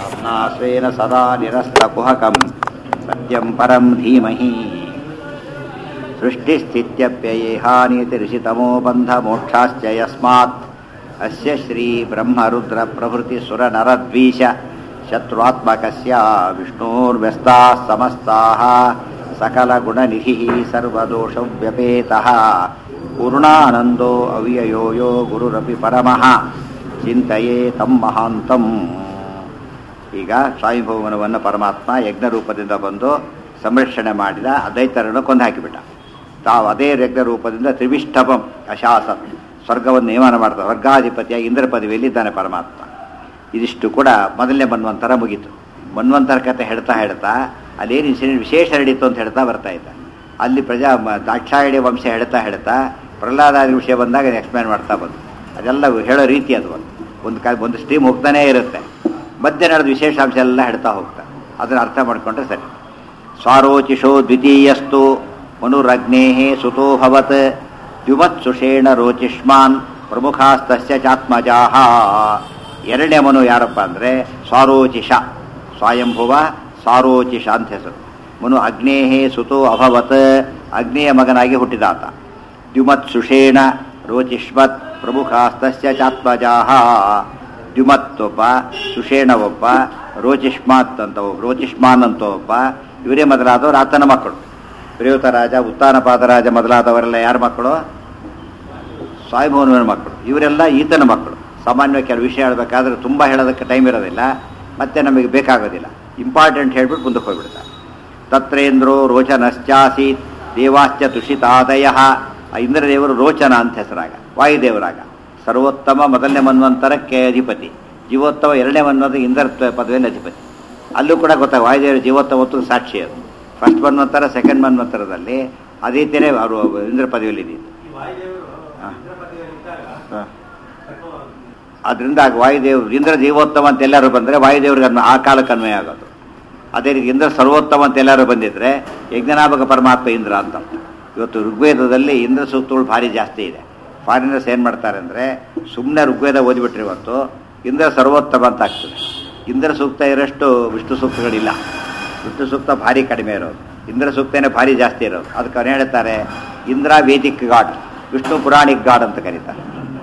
नाश्रेण सदा निरस्तकुहकं सत्यं परं धीमहि सृष्टिस्थित्यप्ययेहानीतिरिषितमो बन्धमोक्षाश्च यस्मात् अस्य श्रीब्रह्मरुद्रप्रभृतिसुरनरद्वीष शत्रुआत्मकस्य विष्णोर्व्यस्ताः समस्ताः सकलगुणनिधिः सर्वदोषव्यपेतः पूर्णानन्दो अव्ययो यो गुरुरपि परमः ಚಿಂತೆಯೇ ತಮ್ಮ ಮಹಾಂತಂ ಈಗ ಸ್ವಾಮಿಭವನವನ್ನು ಪರಮಾತ್ಮ ಯಜ್ಞ ರೂಪದಿಂದ ಬಂದು ಸಂರಕ್ಷಣೆ ಮಾಡಿದ ಅದೈತರನ್ನು ಕೊಂದು ಹಾಕಿಬಿಟ್ಟ ತಾವು ಅದೇ ಯಜ್ಞ ರೂಪದಿಂದ ತ್ರಿವಿಷ್ಠಪಂ ಅಶಾಸ ಸ್ವರ್ಗವನ್ನು ನಿಯಮನ ಮಾಡ್ತಾರೆ ಸ್ವರ್ಗಾಧಿಪತಿಯಾಗಿ ಇಂದ್ರ ಪದವಿಯಲ್ಲಿ ಇದ್ದಾನೆ ಪರಮಾತ್ಮ ಇದಿಷ್ಟು ಕೂಡ ಮೊದಲನೇ ಮನ್ವಂತರ ಮುಗೀತು ಮನ್ವಂತರ ಕತೆ ಹೇಳ್ತಾ ಹೇಳ್ತಾ ಅಲ್ಲೇನು ಇನ್ಸಿಡೆಂಟ್ ವಿಶೇಷ ನಡೀತು ಅಂತ ಹೇಳ್ತಾ ಬರ್ತಾ ಇದ್ದ ಅಲ್ಲಿ ಪ್ರಜಾ ದಾಕ್ಷಾಯಣಿ ವಂಶ ಹೇಳ್ತಾ ಹೇಳ್ತಾ ಪ್ರಹ್ಲಾದಾದಿ ವಿಷಯ ಬಂದಾಗ ಎಕ್ಸ್ಪ್ಲೇನ್ ಮಾಡ್ತಾ ಬಂದು ಅದೆಲ್ಲ ಹೇಳೋ ರೀತಿ ಅದು ಒಂದು ಒಂದು ಕಾ ಒಂದು ಸ್ಟ್ರೀಮ್ ಹೋಗ್ತಾನೇ ಇರುತ್ತೆ ಮಧ್ಯೆ ನಡೆದ ವಿಶೇಷಾಂಶ ಎಲ್ಲ ಹೇಳ್ತಾ ಹೋಗ್ತಾರೆ ಅದನ್ನು ಅರ್ಥ ಮಾಡಿಕೊಂಡ್ರೆ ಸರಿ ಸ್ವಾರೋಚಿಷೋ ದ್ವಿತೀಯಸ್ತು ಮನುರಗ್ನೇಹೇ ಸುತೋಭವತ್ ದ್ಯುಮತ್ಸುಷೇಣ ರೋಚಿಷ್ಮಾನ್ ಪ್ರಮುಖಾಸ್ತಸ್ಯ ಚಾತ್ಮಜಾಹ ಎರಡನೇ ಮನು ಯಾರಪ್ಪ ಅಂದರೆ ಸ್ವಾರೋಚಿಷ ಸ್ವಯಂಭುವ ಸಾರೋಚಿಷ ಅಂತ ಹೆಸರು ಮನು ಅಗ್ನೇಹೇ ಸುತೋ ಅಭವತ್ ಅಗ್ನೇಯ ಮಗನಾಗಿ ಹುಟ್ಟಿದಾತ ದ್ಯುಮತ್ ಸುಷೇಣ ರೋಚಿಷ್ಮತ್ ಪ್ರಮುಖಾಸ್ತಸ್ಯ ಚಾತ್ಮಜಾಹ ದ್ಯುಮತ್ ಒಬ್ಬ ಸುಷೇಣ ಒಬ್ಬ ರೋಚಿಷ್ಮಾತ್ ಅಂತ ಒಬ್ಬ ರೋಚಿಷ್ಮಾನ್ ಅಂತ ಒಬ್ಬ ಇವರೇ ಮೊದಲಾದವರು ಆತನ ಮಕ್ಕಳು ಪ್ರಿಯುತ ರಾಜ ಉತ್ತಾನಪಾದ ರಾಜ ಮೊದಲಾದವರೆಲ್ಲ ಯಾರ ಮಕ್ಕಳು ಸ್ವಾಮಿಭವನ ಮಕ್ಕಳು ಇವರೆಲ್ಲ ಈತನ ಮಕ್ಕಳು ಸಾಮಾನ್ಯವಾಗಿ ಕೆಲವು ವಿಷಯ ಹೇಳಬೇಕಾದ್ರೆ ತುಂಬ ಹೇಳೋದಕ್ಕೆ ಟೈಮ್ ಇರೋದಿಲ್ಲ ಮತ್ತೆ ನಮಗೆ ಬೇಕಾಗೋದಿಲ್ಲ ಇಂಪಾರ್ಟೆಂಟ್ ಹೇಳ್ಬಿಟ್ಟು ಮುಂದಕ್ಕೆ ಹೋಗ್ಬಿಡ್ತಾರೆ ತತ್ರೇಂದ್ರೋ ರೋಚನಶ್ಚಾಸೀತ್ ದೇವಾಶ್ಚ ತುಷಿತಾದಯ ಇಂದ್ರದೇವರು ರೋಚನ ಅಂತ ಹೆಸರಾಗ ವಾಯುದೇವರಾಗ ಸರ್ವೋತ್ತಮ ಮೊದಲನೇ ಮನ್ವಂತರಕ್ಕೆ ಅಧಿಪತಿ ಜೀವೋತ್ತಮ ಎರಡನೇ ಮನ್ವಂತರ ಇಂದ್ರ ಪದವಿಯಲ್ಲಿ ಅಧಿಪತಿ ಅಲ್ಲೂ ಕೂಡ ಗೊತ್ತಾಗ ವಾಯುದೇವರು ಜೀವೋತ್ತಮತ್ತು ಸಾಕ್ಷಿ ಅದು ಫಸ್ಟ್ ಮನ್ವಂತರ ಸೆಕೆಂಡ್ ಮನ್ವಂತರದಲ್ಲಿ ಅದೇ ರೀತಿಯೇ ಅವರು ಇಂದ್ರ ಪದವಿಯಲ್ಲಿ ಇದ್ದಿದ್ದು ಅದರಿಂದ ವಾಯುದೇವರು ಇಂದ್ರ ಜೀವೋತ್ತಮ ಅಂತ ಎಲ್ಲರೂ ಬಂದರೆ ವಾಯುದೇವ್ರಿಗೆ ಅನ್ವ ಆ ಕಾಲಕ್ಕೆ ಅನ್ವಯ ಆಗೋದು ಅದೇ ರೀತಿ ಇಂದ್ರ ಸರ್ವೋತ್ತಮ ಅಂತ ಎಲ್ಲರೂ ಬಂದಿದ್ರೆ ಯಜ್ಞನಾಭಕ ಪರಮಾತ್ಮ ಇಂದ್ರ ಅಂತ ಇವತ್ತು ಋಗ್ವೇದದಲ್ಲಿ ಇಂದ್ರ ಸೂಕ್ತಗಳು ಭಾರಿ ಜಾಸ್ತಿ ಇದೆ ಫಾರಿನರ್ಸ್ ಏನು ಮಾಡ್ತಾರೆ ಅಂದರೆ ಸುಮ್ಮನೆ ಋಗ್ವೇದ ಓದಿಬಿಟ್ರೆ ಇವತ್ತು ಇಂದ್ರ ಸರ್ವೋತ್ತಮ ಅಂತ ಆಗ್ತದೆ ಇಂದ್ರ ಸೂಕ್ತ ಇರೋಷ್ಟು ವಿಷ್ಣು ಸೂಕ್ತಗಳಿಲ್ಲ ವಿಷ್ಣು ಸೂಕ್ತ ಭಾರಿ ಕಡಿಮೆ ಇರೋದು ಇಂದ್ರ ಸೂಕ್ತನೇ ಭಾರಿ ಜಾಸ್ತಿ ಇರೋದು ಅದಕ್ಕೆ ಅವ್ರು ಹೇಳ್ತಾರೆ Indra Vedic god Vishnu Puranic god ಅಂತ ಕರೀತಾರೆ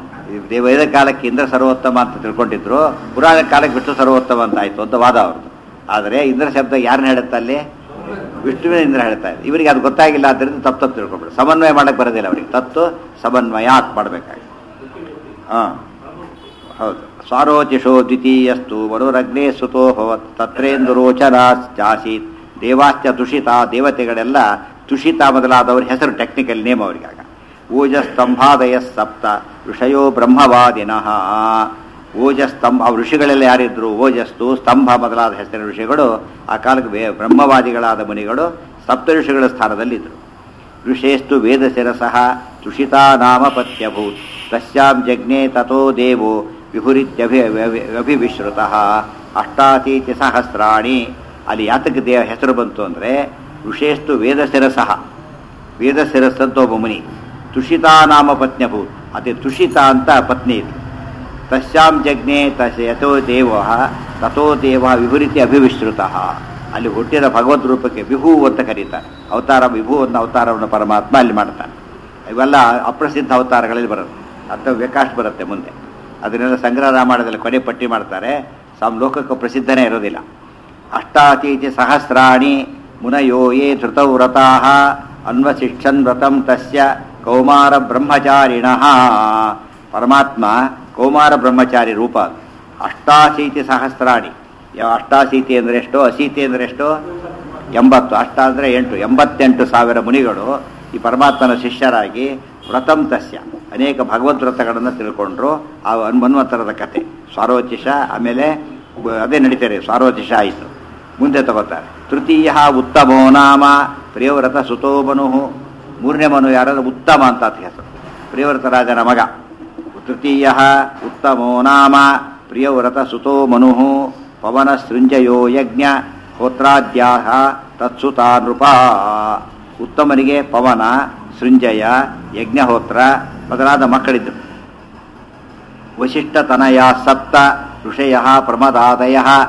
ವೇದ ಕಾಲಕ್ಕೆ ಇಂದ್ರ ಸರ್ವೋತ್ತಮ ಅಂತ ತಿಳ್ಕೊಂಡಿದ್ರು ಪುರಾಣ ಕಾಲಕ್ಕೆ ವಿಷ್ಣು ಸರ್ವೋತ್ತಮ ಅಂತ ಆಯಿತು ಅಂತ ವಾದ ಅವ್ರದ್ದು ಆದರೆ ಇಂದ್ರ ಶಬ್ದ ಯಾರನ್ನ ಹೇಳುತ್ತೆ ಅಲ್ಲಿ ವಿಷ್ಣುವಿನ ಇಂದ್ರ ಹೇಳ್ತಾ ಇದೆ ಇವರಿಗೆ ಅದು ಗೊತ್ತಾಗಿಲ್ಲ ಆದ್ದರಿಂದ ತಪ್ಪು ತಪ್ಪು ತಿಳ್ಕೊಂಡ್ಬಿಡು ಸಮನ್ವಯ ಮಾಡಕ್ಕೆ ಬರೋದಿಲ್ಲ ಅವರಿಗೆ ತತ್ತು ಸಮನ್ವಯ ಹಾಕಿ ಮಾಡಬೇಕಾಗಿ ಹಾಂ ಹೌದು ಸ್ವಾರೋಚಿಷೋ ದ್ವಿತೀಯಸ್ತು ಮನುರಗ್ನೇ ಸುತೋ ಭವತ್ ತತ್ರೇಂದುರೋಚನಾಚಾಸೀತ್ ದೇವಾಶ್ಚ ತುಷಿತ ದೇವತೆಗಳೆಲ್ಲ ತುಷಿತ ಮೊದಲಾದವ್ರ ಹೆಸರು ಟೆಕ್ನಿಕಲ್ ನೇಮ್ ಅವರಿಗಾಗ ಓಜಸ್ತಂಭಾದಯ ಸಪ್ತ ಋಷಯೋ ಬ್ರಹ್ಮವಾದಿನಃ ಓಜಸ್ತಂಭ ಅವ್ರ ಋಷಿಗಳೆಲ್ಲ ಯಾರಿದ್ರು ಓಜಸ್ತು ಸ್ತಂಭ ಮೊದಲಾದ ಹೆಸರಿನ ಋಷಿಗಳು ಆ ಕಾಲಕ್ಕೆ ಬ್ರಹ್ಮವಾದಿಗಳಾದ ಮುನಿಗಳು ಸಪ್ತ ಋಷಿಗಳ ಸ್ಥಾನದಲ್ಲಿದ್ದರು ಋಷೇಸ್ತು ವೇದ ಶಿರಸಃ ತುಷಿತಾ ನಾಮ ಪತ್ಯಭೂತ್ ತಸ್ಯಾಂ ಜಜ್ಞೆ ತಥೋ ದೇವೋ ವಿಹುರಿತ್ಯಭಿ ಅಭಿವಿಶ್ರುತ ಅಷ್ಟಾತೀತಿ ಸಹಸ್ರಾಣಿ ಅಲ್ಲಿ ಯಾತಕ್ಕೆ ದೇವ ಹೆಸರು ಬಂತು ಅಂದರೆ ಋಷೇಸ್ತು ವೇದ ಶಿರಸಃ ವೇದ ಶಿರಸ್ ಅಂತ ಒಬ್ಬ ಮುನಿ ತುಷಿತಾ ನಾಮ ಪತ್ನ್ಯಭೂತ್ ಅದೇ ತುಷಿತಾ ಅಂತ ಪತ್ನಿ ಇದು ತಸ್ಯಾಂ ಜಜ್ಞೆ ತಸ್ ಯಥೋ ದೇವ ತಥೋ ದೇವ ವಿಹುರಿತಿ ಅಭಿವಿಶ್ರುತ ಅಲ್ಲಿ ಹುಟ್ಟಿದ ಭಗವದ್ ರೂಪಕ್ಕೆ ವಿಭು ಅಂತ ಕರೀತಾರೆ ಅವತಾರ ವಿಭು ಅನ್ನೋ ಅವತಾರವನ್ನು ಪರಮಾತ್ಮ ಅಲ್ಲಿ ಮಾಡ್ತಾನೆ ಇವೆಲ್ಲ ಅಪ್ರಸಿದ್ಧ ಅವತಾರಗಳಲ್ಲಿ ಬರುತ್ತೆ ಅಥವಾ ವೆಕಾಶ್ ಬರುತ್ತೆ ಮುಂದೆ ಅದನ್ನೆಲ್ಲ ಸಂಗ್ರಹ ರಾಮಾಯಣದಲ್ಲಿ ಕೊನೆ ಪಟ್ಟಿ ಮಾಡ್ತಾರೆ ಸಮ್ ಲೋಕಕ್ಕೆ ಪ್ರಸಿದ್ಧನೇ ಇರೋದಿಲ್ಲ ಅಷ್ಟಾತೀತಿ ಸಹಸ್ರಾಣಿ ಮುನಯೋ ಯೇ ಧೃತವ್ರತಾ ಅನ್ವಶಿಕ್ಷನ್ ವ್ರತಂ ತಸ್ಯ ಕೌಮಾರ ಬ್ರಹ್ಮಚಾರಿಣ ಪರಮಾತ್ಮ ಕೌಮಾರ ಬ್ರಹ್ಮಚಾರಿ ರೂಪ ಅಷ್ಟಾಶೀತಿ ಸಹಸ್ರಾಣಿ ಅಷ್ಟಾಶೀತಿ ಅಂದರೆ ಎಷ್ಟು ಅಶೀತಿ ಅಂದರೆ ಎಷ್ಟು ಎಂಬತ್ತು ಅಷ್ಟ ಅಂದರೆ ಎಂಟು ಎಂಬತ್ತೆಂಟು ಸಾವಿರ ಮುನಿಗಳು ಈ ಪರಮಾತ್ಮನ ಶಿಷ್ಯರಾಗಿ ವ್ರತಂ ತಸ್ಯ ಅನೇಕ ಭಗವದ್ ವ್ರತಗಳನ್ನು ತಿಳ್ಕೊಂಡ್ರು ಆ ಮನ್ವಂತರದ ಕತೆ ಸ್ವಾರೋಚಿಷ ಆಮೇಲೆ ಅದೇ ನಡೀತಾರೆ ಸ್ವಾರೋಚಿಷ ಆಯಿತು ಮುಂದೆ ತಗೋತಾರೆ ತೃತೀಯ ಉತ್ತಮೋ ನಾಮ ಪ್ರಿಯವ್ರತ ಸುತೋ ಮನು ಮೂರನೇ ಮನು ಯಾರಾದ್ರೂ ಉತ್ತಮ ಅಂತ ಹೆಸರು ಪ್ರಿಯವ್ರತ ರಾಜನ ಮಗ ತೃತೀಯ ಉತ್ತಮೋ ನಾಮ ಪ್ರಿಯವ್ರತ ಸುತೋ ಮನು ಪವನ ಸೃಂಜಯೋ ಯಜ್ಞ ಹೋತ್ರಾದ್ಯಾ ತತ್ಸುತಾ ನೃಪ ಉತ್ತಮನಿಗೆ ಪವನ ಸೃಂಜಯ ಯಜ್ಞಹೋತ್ರ ಮೊದಲಾದ ಮಕ್ಕಳಿದ್ದರು ವಶಿಷ್ಠತನಯ ಸಪ್ತ ಋಷಯ ಪ್ರಮದಾದಯ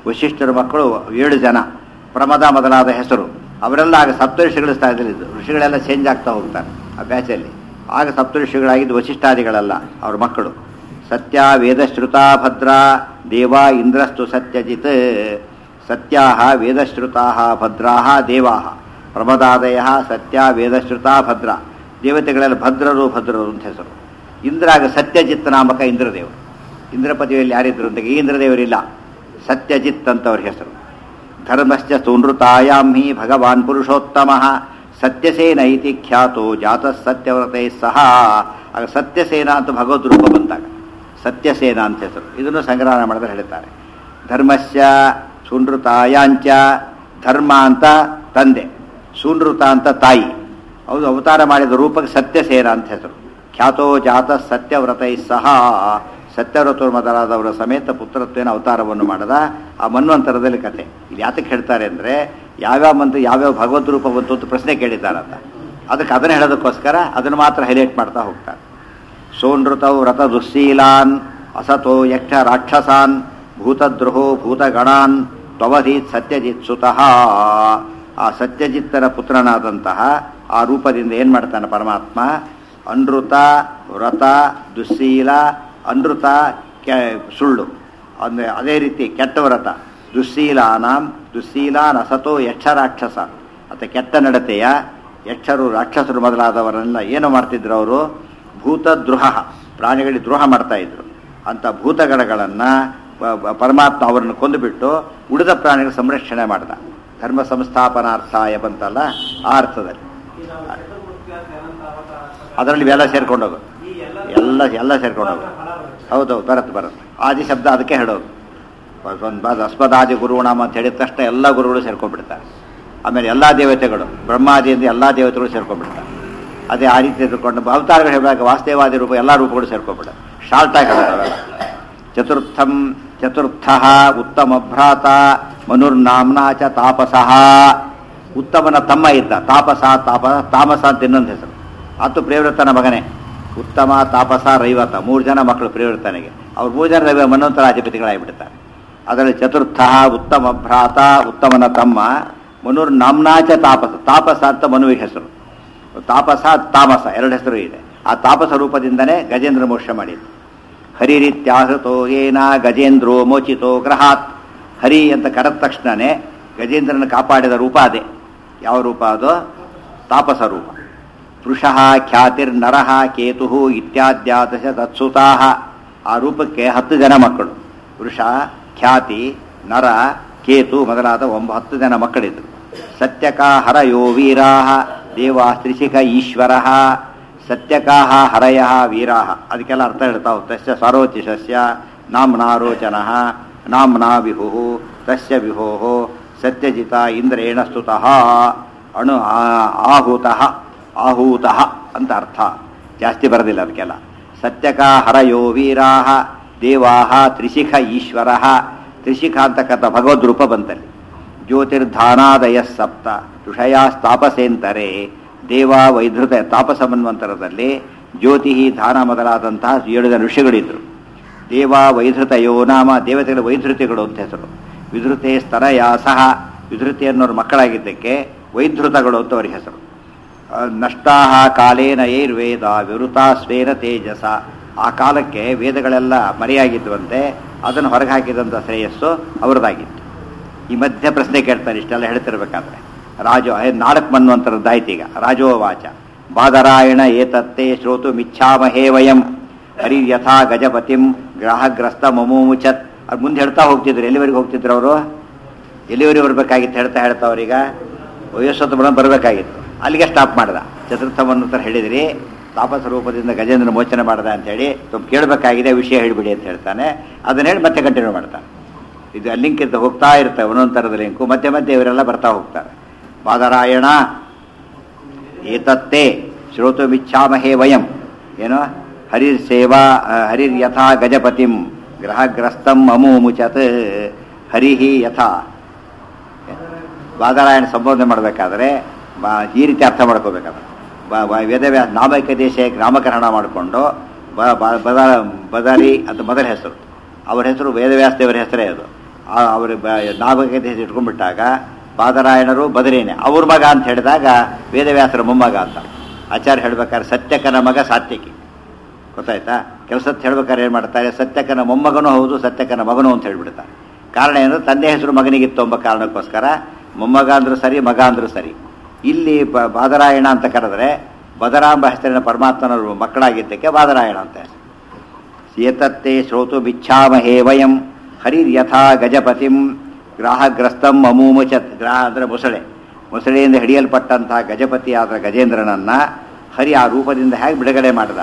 ವಶಿಷ್ಠರ ಮಕ್ಕಳು ಏಳು ಜನ ಪ್ರಮದ ಮೊದಲಾದ ಹೆಸರು ಅವರೆಲ್ಲ ಆಗ ಸಪ್ತಋಷಿಗಳ ಸ್ಥಾನದಲ್ಲಿದ್ದು ಋಷಿಗಳೆಲ್ಲ ಚೇಂಜ್ ಆಗ್ತಾ ಹೋಗ್ತಾರೆ ಆ ಬ್ಯಾಚಲ್ಲಿ ಆಗ ಸಪ್ತಋಷಿಗಳಾಗಿದ್ದು ವಶಿಷ್ಠಾದಿಗಳಲ್ಲ ಅವ್ರ ಮಕ್ಕಳು ಸತ್ಯ ವೇದಶ್ರುತಾ ಭದ್ರ ದೇವ ಇಂದ್ರಸ್ತು ಸತ್ಯಜಿತ್ ಸತ್ಯಾಹ ವೇದಶ್ರುತಾಹ ಭದ್ರಾಹ ದೇವಾಹ ಪ್ರಮದಾದಯ ಸತ್ಯ ವೇದಶ್ರುತಾ ಭದ್ರ ದೇವತೆಗಳೆಲ್ಲ ಭದ್ರರು ಭದ್ರರು ಅಂತ ಹೆಸರು ಇಂದ್ರಾಗ ಸತ್ಯಜಿತ್ ನಾಮಕ ಇಂದ್ರದೇವರು ಇಂದ್ರಪತಿಯಲ್ಲಿ ಯಾರಿದ್ರು ಅಂತ ಈ ಇಂದ್ರದೇವರಿಲ್ಲ ಸತ್ಯಜಿತ್ ಅಂತ ಅವ್ರ ಹೆಸರು ಧರ್ಮಶ್ಚ ಸುನೃತಾಯಾಂ ಹಿ ಭಗವಾನ್ ಪುರುಷೋತ್ತಮ ಸತ್ಯಸೇನ ಇತಿ ಖ್ಯಾತೋ ಜಾತ ಸತ್ಯವ್ರತೈ ಸಹ ಆಗ ಸತ್ಯಸೇನ ಅಂತ ಭಗವದ್ ರೂಪ ಬಂದಾಗ ಸತ್ಯಸೇನ ಅಂತ ಹೆಸರು ಇದನ್ನು ಸಂಗ್ರಹಣ ಮಾಡಿದ್ರೆ ಹೇಳ್ತಾರೆ ಧರ್ಮಸ್ಯ ಸುನೃತಾಯಾಂಚ ಧರ್ಮ ಅಂತ ತಂದೆ ಸುನೃತ ಅಂತ ತಾಯಿ ಹೌದು ಅವತಾರ ಮಾಡಿದ ರೂಪಕ್ಕೆ ಸತ್ಯಸೇನ ಅಂತ ಹೆಸರು ಖ್ಯಾತೋ ಜಾತ ಸತ್ಯವ್ರತೈ ಸಹ ಸತ್ಯವ್ರತರು ಮೊದಲಾದವರ ಸಮೇತ ಪುತ್ರತ್ವೇನ ಅವತಾರವನ್ನು ಮಾಡದ ಆ ಮನ್ವಂತರದಲ್ಲಿ ಕತೆ ಇಲ್ಲಿ ಯಾತಕ್ಕೆ ಹೇಳ್ತಾರೆ ಅಂದರೆ ಯಾವ್ಯಾವ ಮಂತ್ರ ಯಾವ್ಯಾವ ಭಗವದ್ ರೂಪ ಬಂತು ಅಂತ ಪ್ರಶ್ನೆ ಕೇಳಿದ್ದಾರಂತ ಅದಕ್ಕೆ ಅದನ್ನ ಹೇಳೋದಕ್ಕೋಸ್ಕರ ಅದನ್ನು ಮಾತ್ರ ಹೈಲೈಟ್ ಮಾಡ್ತಾ ಹೋಗ್ತಾರೆ ಸೋನೃತೌ ವ್ರತ ದುಸ್ಸೀಲಾನ್ ಅಸತೋ ಯಕ್ಷ ರಾಕ್ಷಸಾನ್ ಭೂತದ್ರೋಹೋ ಭೂತಗಣಾನ್ ತ್ವವಧೀತ್ ಸತ್ಯಜಿತ್ ಸುತಃ ಆ ಸತ್ಯಜಿತ್ತರ ಪುತ್ರನಾದಂತಹ ಆ ರೂಪದಿಂದ ಏನು ಮಾಡ್ತಾನೆ ಪರಮಾತ್ಮ ಅನೃತ ವ್ರತ ದುಸ್ಸೀಲ ಅನೃತ ಕೆ ಸುಳ್ಳು ಅಂದರೆ ಅದೇ ರೀತಿ ಕೆಟ್ಟ ವ್ರತ ದುಸ್ಸೀಲಾನಾಂ ದುಸ್ಸೀಲಾನ್ ಅಸತೋ ಯಕ್ಷ ರಾಕ್ಷಸ ಮತ್ತು ಕೆಟ್ಟ ನಡತೆಯ ಯಕ್ಷರು ರಾಕ್ಷಸರು ಮೊದಲಾದವರನ್ನೆಲ್ಲ ಏನು ಮಾಡ್ತಿದ್ರು ಅವರು ಭೂತದ್ರೋಹ ಪ್ರಾಣಿಗಳಿಗೆ ದ್ರೋಹ ಮಾಡ್ತಾ ಇದ್ರು ಅಂತ ಭೂತಗಣಗಳನ್ನು ಪರಮಾತ್ಮ ಅವರನ್ನು ಕೊಂದುಬಿಟ್ಟು ಉಳಿದ ಪ್ರಾಣಿಗಳ ಸಂರಕ್ಷಣೆ ಮಾಡ್ದ ಧರ್ಮ ಸಂಸ್ಥಾಪನಾರ್ಥಾಯ ಬಂತಲ್ಲ ಆ ಅರ್ಥದಲ್ಲಿ ಅದರಲ್ಲಿ ಇವೆಲ್ಲ ಸೇರ್ಕೊಂಡು ಹೋಗೋದು ಎಲ್ಲ ಎಲ್ಲ ಸೇರ್ಕೊಂಡು ಹೋಗೋದು ಹೌದೌದು ಬರುತ್ತೆ ಬರುತ್ತೆ ಆದಿ ಶಬ್ದ ಅದಕ್ಕೆ ಹೇಳೋದು ಒಂದು ಬಾದ ಅಸ್ಮದಾದಿ ಗುರುಣಾಮ ಅಂತ ಹೇಳಿದ ತಕ್ಷಣ ಎಲ್ಲ ಗುರುಗಳು ಸೇರ್ಕೊಂಡ್ಬಿಡ್ತಾರೆ ಆಮೇಲೆ ಎಲ್ಲ ದೇವತೆಗಳು ಬ್ರಹ್ಮಾದಿಯಿಂದ ಎಲ್ಲ ದೇವತೆಗಳು ಸೇರ್ಕೊಂಡ್ಬಿಡ್ತಾರೆ ಅದೇ ಆ ರೀತಿ ತಿಳ್ಕೊಂಡು ಅವತಾರಗಳು ಹೇಳುವಾಗ ವಾಸ್ತೇವಾದಿ ರೂಪ ಎಲ್ಲ ರೂಪಗಳು ಸೇರ್ಕೊಂಡ್ಬಿಡ್ತಾರೆ ಶಾರ್ಟಾಗಿ ಹೇಳೋದು ಚತುರ್ಥಂ ಚತುರ್ಥ ಉತ್ತಮ ಭ್ರಾತ ಮನುರ್ನಾಮ್ನಾ ಚ ತಾಪಸಃ ಉತ್ತಮನ ತಮ್ಮ ಇದ್ದ ತಾಪಸ ತಾಪ ತಾಮಸ ಅಂತ ಇನ್ನೊಂದು ಹೆಸರು ಆತು ಪ್ರೇವೃತನ ಮಗನೇ ಉತ್ತಮ ತಾಪಸ ರೈವತ ಮೂರು ಜನ ಮಕ್ಕಳು ಪ್ರೇವೃತನಿಗೆ ಅವ್ರು ಮೂರು ಜನ ರೈವ ಮನ್ವಂತರ ಅಧಿಪತಿಗಳಾಗಿಬಿಡ್ತಾರೆ ಅದರಲ್ಲಿ ಚತುರ್ಥ ಉತ್ತಮ ಭ್ರಾತ ಉತ್ತಮನ ತಮ್ಮ ಮನುರ್ ನಾಮ್ನಾಚ ತಾಪಸ ತಾಪಸ ಅಂತ ಮನುವಿಗೆ ಹೆಸರು ತಾಪಸ ತಾಮಸ ಎರಡು ಹೆಸರು ಇದೆ ಆ ತಾಪಸ ರೂಪದಿಂದನೇ ಗಜೇಂದ್ರ ಮೋಕ್ಷ ಮಾಡಿದ್ದು ಹರಿರಿತ್ಯಾಹೃತೋ ಏನ ಗಜೇಂದ್ರೋ ಮೋಚಿತೋ ಗ್ರಹಾತ್ ಹರಿ ಅಂತ ಕರೆದ ತಕ್ಷಣನೇ ಗಜೇಂದ್ರನ ಕಾಪಾಡಿದ ರೂಪ ಅದೇ ಯಾವ ರೂಪ ಅದು ತಾಪಸ ರೂಪ ಪೃಷಃ ಖ್ಯಾತಿರ್ ನರಹ ಕೇತು ಇತ್ಯಾದ್ಯಾದಶ ತತ್ಸುತಾ ಆ ರೂಪಕ್ಕೆ ಹತ್ತು ಜನ ಮಕ್ಕಳು ವೃಷ ಖ್ಯಾತಿ ನರ ಕೇತು ಮೊದಲಾದ ಒಂಬ ಹತ್ತು ಜನ ಮಕ್ಕಳಿದ್ರು ಸತ್ಯಕ ಹರಯೋ ವೀರಾ ದೇವಾ ತ್ರಿಶಿಖ ಈಶ್ವರ ಸತ್ಯಕಾಹ ಹರಯ ವೀರಾ ಅದಕ್ಕೆಲ್ಲ ಅರ್ಥ ಹೇಳ್ತಾ ತಸ್ಯ ಸಾರೋಚಿಷಸ್ಯ ನಾಮ್ನಾರೋಚನ ನಾಮ್ನಾ ವಿಭು ತಸ್ಯ ವಿಭೋ ಸತ್ಯಜಿತ ಇಂದ್ರೇಣ ಸ್ತುತಃ ಅಣು ಆಹುತಃ ಆಹೂತಃ ಅಂತ ಅರ್ಥ ಜಾಸ್ತಿ ಬರೋದಿಲ್ಲ ಅದಕ್ಕೆಲ್ಲ ಸತ್ಯಕ ಹರಯೋ ವೀರಾ ದೇವಾ ತ್ರಿಶಿಖ ಈಶ್ವರ ತ್ರಿಶಿಖ ಅಂತಕ್ಕಂಥ ಭಗವದ್ ರೂಪ ಬಂತಲ್ಲಿ ಜ್ಯೋತಿರ್ಧಾನಾದಯ ಸಪ್ತ ಋಷಯಾಸ್ತಾಪಸೇಂತರೆ ದೇವ ವೈಧೃತ ತಾಪಸ ಮನ್ವಂತರದಲ್ಲಿ ಜ್ಯೋತಿ ಧಾನ ಮೊದಲಾದಂತಹ ಏಳು ಜನ ಋಷಿಗಳಿದ್ರು ದೇವ ವೈಧೃತಯೋ ನಾಮ ದೇವತೆಗಳ ವೈಧೃತಿಗಳು ಅಂತ ಹೆಸರು ವಿಧೃತೆ ಸ್ತರಯಾಸಹ ವಿಧೃತಿ ಅನ್ನೋರು ಮಕ್ಕಳಾಗಿದ್ದಕ್ಕೆ ವೈಧೃತಗಳು ಅಂತ ಅವ್ರಿಗೆ ಹೆಸರು ನಷ್ಟಾಹ ಕಾಲೇನ ಏರ್ವೇದ ವಿವೃತಾ ಸ್ವೇನ ತೇಜಸ ಆ ಕಾಲಕ್ಕೆ ವೇದಗಳೆಲ್ಲ ಮರೆಯಾಗಿದ್ವಂತೆ ಅದನ್ನು ಹೊರಗೆ ಹಾಕಿದಂಥ ಶ್ರೇಯಸ್ಸು ಅವರದಾಗಿತ್ತು ಈ ಮಧ್ಯ ಪ್ರಶ್ನೆ ಕೇಳ್ತಾರೆ ಇಷ್ಟೆಲ್ಲ ಹೇಳ್ತಿರ್ಬೇಕಾದ್ರೆ ರಾಜೋ ನಾಲ್ಕು ಮನ್ವಂತರದ್ದಾಯ್ತು ಈಗ ರಾಜೋವಾಚ ಬಾದರಾಯಣ ಏತತ್ತೆ ಶ್ರೋತು ಮಿಚ್ಛಾಮಹೇ ವಯಂ ಹರಿ ಯಥಾ ಗಜಪತಿಂ ಗ್ರಾಹಗ್ರಸ್ತ ಮಮೋಮುಚತ್ ಅದು ಮುಂದೆ ಹೇಳ್ತಾ ಹೋಗ್ತಿದ್ರು ಎಲ್ಲಿವರೆಗೆ ಹೋಗ್ತಿದ್ರು ಅವರು ಎಲ್ಲಿವರೆಗೆ ಬರ್ಬೇಕಾಗಿತ್ತು ಹೇಳ್ತಾ ಹೇಳ್ತಾ ಅವ್ರೀಗ ವಯಸ್ಸತ್ತು ಬಡ ಬರಬೇಕಾಗಿತ್ತು ಅಲ್ಲಿಗೆ ಸ್ಟಾಪ್ ಮಾಡ್ದ ಚತುರ್ಥ ಮನ್ವಂತರ ಹೇಳಿದ್ರಿ ತಾಪಸ ರೂಪದಿಂದ ಗಜೇಂದ್ರ ಮೋಚನೆ ಮಾಡ್ದ ಅಂತ ಹೇಳಿ ಸ್ವಲ್ಪ ಕೇಳಬೇಕಾಗಿದೆ ವಿಷಯ ಹೇಳಿಬಿಡಿ ಅಂತ ಹೇಳ್ತಾನೆ ಅದನ್ನ ಹೇಳಿ ಮತ್ತೆ ಕಂಟಿನ್ಯೂ ಮಾಡ್ತಾನೆ ಇದು ಲಿಂಕ್ ಹೋಗ್ತಾ ಇರ್ತವೆ ಒಂದೊಂದು ಥರದ ಲಿಂಕು ಮಧ್ಯೆ ಮಧ್ಯೆ ಇವರೆಲ್ಲ ಬರ್ತಾ ಹೋಗ್ತಾರೆ ಬಾದರಾಯಣ ಏತತ್ತೇ ಶ್ರೋತುಮಿಚ್ಛಾಮಹೇ ವಯಂ ಏನು ಹರಿರ್ ಸೇವಾ ಹರಿರ್ ಯಥಾ ಗಜಪತಿಂ ಗ್ರಹಗ್ರಸ್ತಂ ಅಮೂಮುಚತ್ ಹರಿಹಿ ಯಥಾ ಬಾದರಾಯಣ ಸಂಬೋಧನೆ ಮಾಡಬೇಕಾದ್ರೆ ಬಾ ಈ ರೀತಿ ಅರ್ಥ ಮಾಡ್ಕೋಬೇಕಾದ್ರೆ ವೇದವ್ಯಾಸ ನಾಮೈಕ ದೇಶ ನಾಮಕರಣ ಮಾಡಿಕೊಂಡು ಬ ಬದ ಬದಾರಿ ಅಂತ ಮೊದಲ ಹೆಸರು ಅವರ ಹೆಸರು ವೇದವ್ಯಾಸ ದೇವರ ಹೆಸರೇ ಅದು ಅವರು ನಾಗಕತೆ ಇಟ್ಕೊಂಡ್ಬಿಟ್ಟಾಗ ಬಾದರಾಯಣರು ಬದರೇನೆ ಅವ್ರ ಮಗ ಅಂತ ಹೇಳಿದಾಗ ವೇದವ್ಯಾಸರ ಮೊಮ್ಮಗ ಅಂತ ಆಚಾರ್ಯ ಹೇಳ್ಬೇಕಾದ್ರೆ ಸತ್ಯಕನ ಮಗ ಸಾತ್ಯಕಿ ಗೊತ್ತಾಯ್ತಾ ಕೆಲಸದ ಹೇಳ್ಬೇಕಾದ್ರೆ ಏನು ಮಾಡ್ತಾರೆ ಸತ್ಯಕನ ಮೊಮ್ಮಗನೂ ಹೌದು ಸತ್ಯಕನ ಮಗನೂ ಅಂತ ಹೇಳ್ಬಿಡ್ತಾರೆ ಕಾರಣ ಏನು ತಂದೆ ಹೆಸರು ಮಗನಿಗಿತ್ತು ಎಂಬ ಕಾರಣಕ್ಕೋಸ್ಕರ ಮೊಮ್ಮಗ ಅಂದ್ರೂ ಸರಿ ಮಗ ಅಂದ್ರೂ ಸರಿ ಇಲ್ಲಿ ಬ- ಬಾದರಾಯಣ ಅಂತ ಕರೆದ್ರೆ ಬದರಾಂಬ ಹೆಸರಿನ ಪರಮಾತ್ಮನ ಮಕ್ಕಳಾಗಿದ್ದಕ್ಕೆ ಬಾದರಾಯಣ ಅಂತ ಹೆಸರು ಏತತ್ತೇ ಶ್ರೋತು ಬಿಚ್ಛಾಮಹೇ ವಯಂ ಹರಿರ್ಯಥಾ ಗಜಪತಿಂ ಗ್ರಾಹಗ್ರಸ್ತಂ ಅಮೂಮುಚತ್ ಗ್ರಾಹ ಅಂದರೆ ಮೊಸಳೆ ಮೊಸಳೆಯಿಂದ ಹಿಡಿಯಲ್ಪಟ್ಟಂತಹ ಗಜಪತಿಯಾದ ಗಜೇಂದ್ರನನ್ನ ಹರಿ ಆ ರೂಪದಿಂದ ಹೇಗೆ ಬಿಡುಗಡೆ ಮಾಡಿದ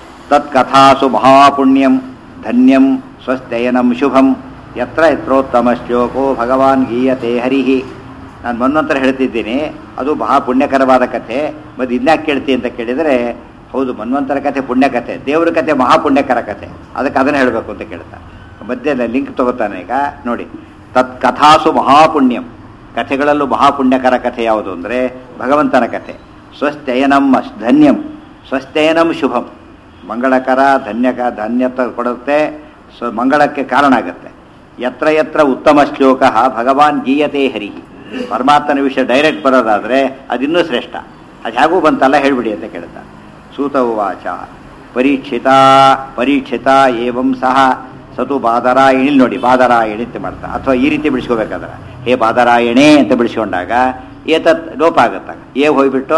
ತತ್ಕಥಾಸು ಮಹಾಪುಣ್ಯಂ ಧನ್ಯಂ ಸ್ವಸ್ಥಯನಂ ಶುಭಂ ಯತ್ರ ಯತ್ರೋತ್ತಮ ಶ್ಲೋಕೋ ಭಗವಾನ್ ಗೀಯತೆ ಹರಿಹಿ ನಾನು ಮನ್ವಂತರ ಹೇಳ್ತಿದ್ದೀನಿ ಅದು ಮಹಾ ಪುಣ್ಯಕರವಾದ ಕಥೆ ಮತ್ತು ಇನ್ಯಾಕೆ ಕೇಳ್ತಿ ಅಂತ ಕೇಳಿದರೆ ಹೌದು ಮನ್ವಂತರ ಕಥೆ ಪುಣ್ಯ ಕಥೆ ದೇವ್ರ ಕಥೆ ಮಹಾಪುಣ್ಯಕರ ಕಥೆ ಅದಕ್ಕೆ ಅದನ್ನು ಹೇಳಬೇಕು ಅಂತ ಕೇಳ್ತಾನೆ ಮಧ್ಯೆ ಲಿಂಕ್ ತಗೋತಾನೆ ಈಗ ನೋಡಿ ತತ್ ಕಥಾಸು ಮಹಾಪುಣ್ಯಂ ಕಥೆಗಳಲ್ಲೂ ಮಹಾಪುಣ್ಯಕರ ಕಥೆ ಯಾವುದು ಅಂದರೆ ಭಗವಂತನ ಕಥೆ ಸ್ವಸ್ಥಯನಂ ಅಶ್- ಧನ್ಯಂ ಸ್ವಸ್ಥಯನಂ ಶುಭಂ ಮಂಗಳಕರ ಧನ್ಯಕ ಧನ್ಯತ ಕೊಡುತ್ತೆ ಸ್ವ ಮಂಗಳಕ್ಕೆ ಕಾರಣ ಆಗುತ್ತೆ ಯತ್ರ ಯತ್ರ ಉತ್ತಮ ಶ್ಲೋಕ ಭಗವಾನ್ ಗೀಯತೆ ಹರಿ ಪರಮಾತ್ಮನ ವಿಷಯ ಡೈರೆಕ್ಟ್ ಬರೋದಾದರೆ ಅದಿನ್ನೂ ಶ್ರೇಷ್ಠ ಅದು ಹೇಗೂ ಬಂತಲ್ಲ ಹೇಳ್ಬಿಡಿ ಅಂತ ಕೇಳ್ತಾ ಸೂತ ಉವಾಚ ಪರೀಕ್ಷಿತ ಪರೀಕ್ಷಿತ ಏವಂ ಸಹ ಸತು ಬಾದರಾಯಣಿ ಇಲ್ಲಿ ನೋಡಿ ಬಾದರಾಯಣಿ ಅಂತ ಮಾಡ್ತಾ ಅಥವಾ ಈ ರೀತಿ ಬಿಡಿಸ್ಕೋಬೇಕಾದ್ರೆ ಹೇ ಬಾದರಾಯಣೆ ಅಂತ ಬಿಡಿಸ್ಕೊಂಡಾಗ ಏತತ್ ಲೋಪ ಆಗುತ್ತಾಗ ಏ ಹೋಗ್ಬಿಟ್ಟು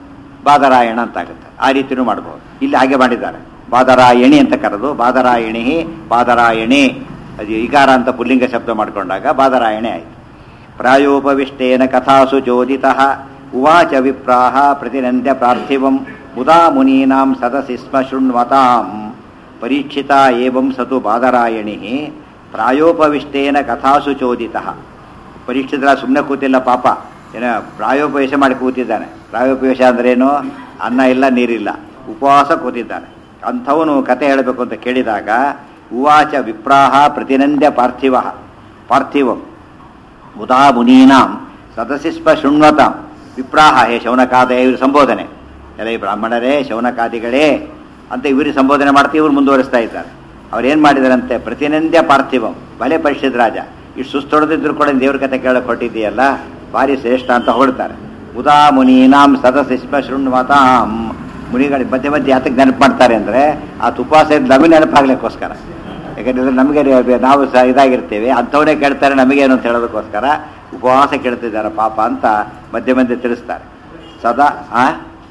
ಬಾದರಾಯಣ ಅಂತ ಆಗುತ್ತೆ ಆ ರೀತಿನೂ ಮಾಡ್ಬೋದು ಇಲ್ಲಿ ಹಾಗೆ ಮಾಡಿದ್ದಾರೆ ಬಾದರಾಯಣಿ ಅಂತ ಕರೆದು ಬಾದರಾಯಣಿ ಬಾದರಾಯಣಿ ಅದು ಈಕಾರ ಅಂತ ಪುಲ್ಲಿಂಗ ಶಬ್ದ ಮಾಡ್ಕೊಂಡಾಗ ಬಾದರಾಯಣೆ ಆಯಿತು ಪ್ರಾಯೋಪವಿಷ್ಟೇನ ಕಥಾಸು ಚೋದಿತ ಉವಾಚ ವಿಪ್ರಾಹ ಪ್ರತಿನಂತ್ಯ ಪಾರ್ಥಿವಂ ಮುದಾ ಮುನೀನಾಂ ಸದಸಿ ಸ್ಮ ಶೃಣ್ವತಾಂ ಪರೀಕ್ಷಿತ ಏವಂ ಸತು ಬಾದರಾಯಣಿ ಪ್ರಾಯೋಪವಿಷ್ಟೇನ ಕಥಾಸು ಚೋದಿತ ಪರೀಕ್ಷಿತರ ಸುಮ್ಮನೆ ಕೂತಿಲ್ಲ ಪಾಪ ಏನ ಪ್ರಾಯೋಪವೇಶ ಮಾಡಿ ಕೂತಿದ್ದಾನೆ ಪ್ರಾಯೋಪವೇಶ ಅಂದ್ರೇನು ಅನ್ನ ಇಲ್ಲ ನೀರಿಲ್ಲ ಉಪವಾಸ ಕೂತಿದ್ದಾನೆ ಅಂಥವನು ಕತೆ ಹೇಳಬೇಕು ಅಂತ ಕೇಳಿದಾಗ ಉವಾಚ ವಿಪ್ರಾಹ ಪ್ರತಿನಂದ್ಯ ಪಾರ್ಥಿವ ಪಾರ್ಥಿವಂ ಮುದಾ ಮುನೀನಾಂ ಸದಸಿಸ್ಪ ಶೃಣ್ವತಾಂ ವಿಪ್ರಾಹ ಹೇ ಶೌನಕಾದಯ ಇವರು ಸಂಬೋಧನೆ ಎಲ್ಲ ಈ ಬ್ರಾಹ್ಮಣರೇ ಶೌನಕಾದಿಗಳೇ ಅಂತ ಇವರು ಸಂಬೋಧನೆ ಮಾಡ್ತಾ ಇವ್ರು ಮುಂದುವರಿಸ್ತಾ ಇದ್ದಾರೆ ಅವ್ರೇನು ಮಾಡಿದಾರಂತೆ ಪ್ರತಿನಂದ್ಯ ಪಾರ್ಥಿವಂ ಬಲೆ ಪರಿಷತ್ ರಾಜ ಇಷ್ಟು ಸುಸ್ತೊಡೆದಿದ್ರು ಕೂಡ ದೇವ್ರ ಕತೆ ಕೇಳಕ್ಕೆ ಹೊಟ್ಟಿದೆಯಲ್ಲ ಭಾರಿ ಶ್ರೇಷ್ಠ ಅಂತ ಹೊಡ್ತಾರೆ ಉದಾ ಮುನೀನಾಂ ಸದಸಿಸ್ಪ ಶೃಣ್ವತಾಂ ಮುನಿಗಳಿಗೆ ಮಧ್ಯೆ ಮಧ್ಯೆ ಯಾತಕ್ಕೆ ನೆನಪು ಮಾಡ್ತಾರೆ ಅಂದರೆ ಆ ತುಪಾಸ ನಮಗೆ ನೆನಪಾಗ್ಲಿಕ್ಕೋಸ್ಕರ ಯಾಕಂದ್ರೆ ನಮಗೆ ನಾವು ಸಹ ಇದಾಗಿರ್ತೇವೆ ಅಂಥವನ್ನೇ ಕೇಳ್ತಾರೆ ನಮಗೇನು ಅಂತ ಹೇಳೋದಕ್ಕೋಸ್ಕರ ಉಪವಾಸ ಕೇಳ್ತಿದ್ದಾರೆ ಪಾಪ ಅಂತ ಮಧ್ಯೆ ಮಧ್ಯೆ ತಿಳಿಸ್ತಾರೆ ಸದಾ ಆ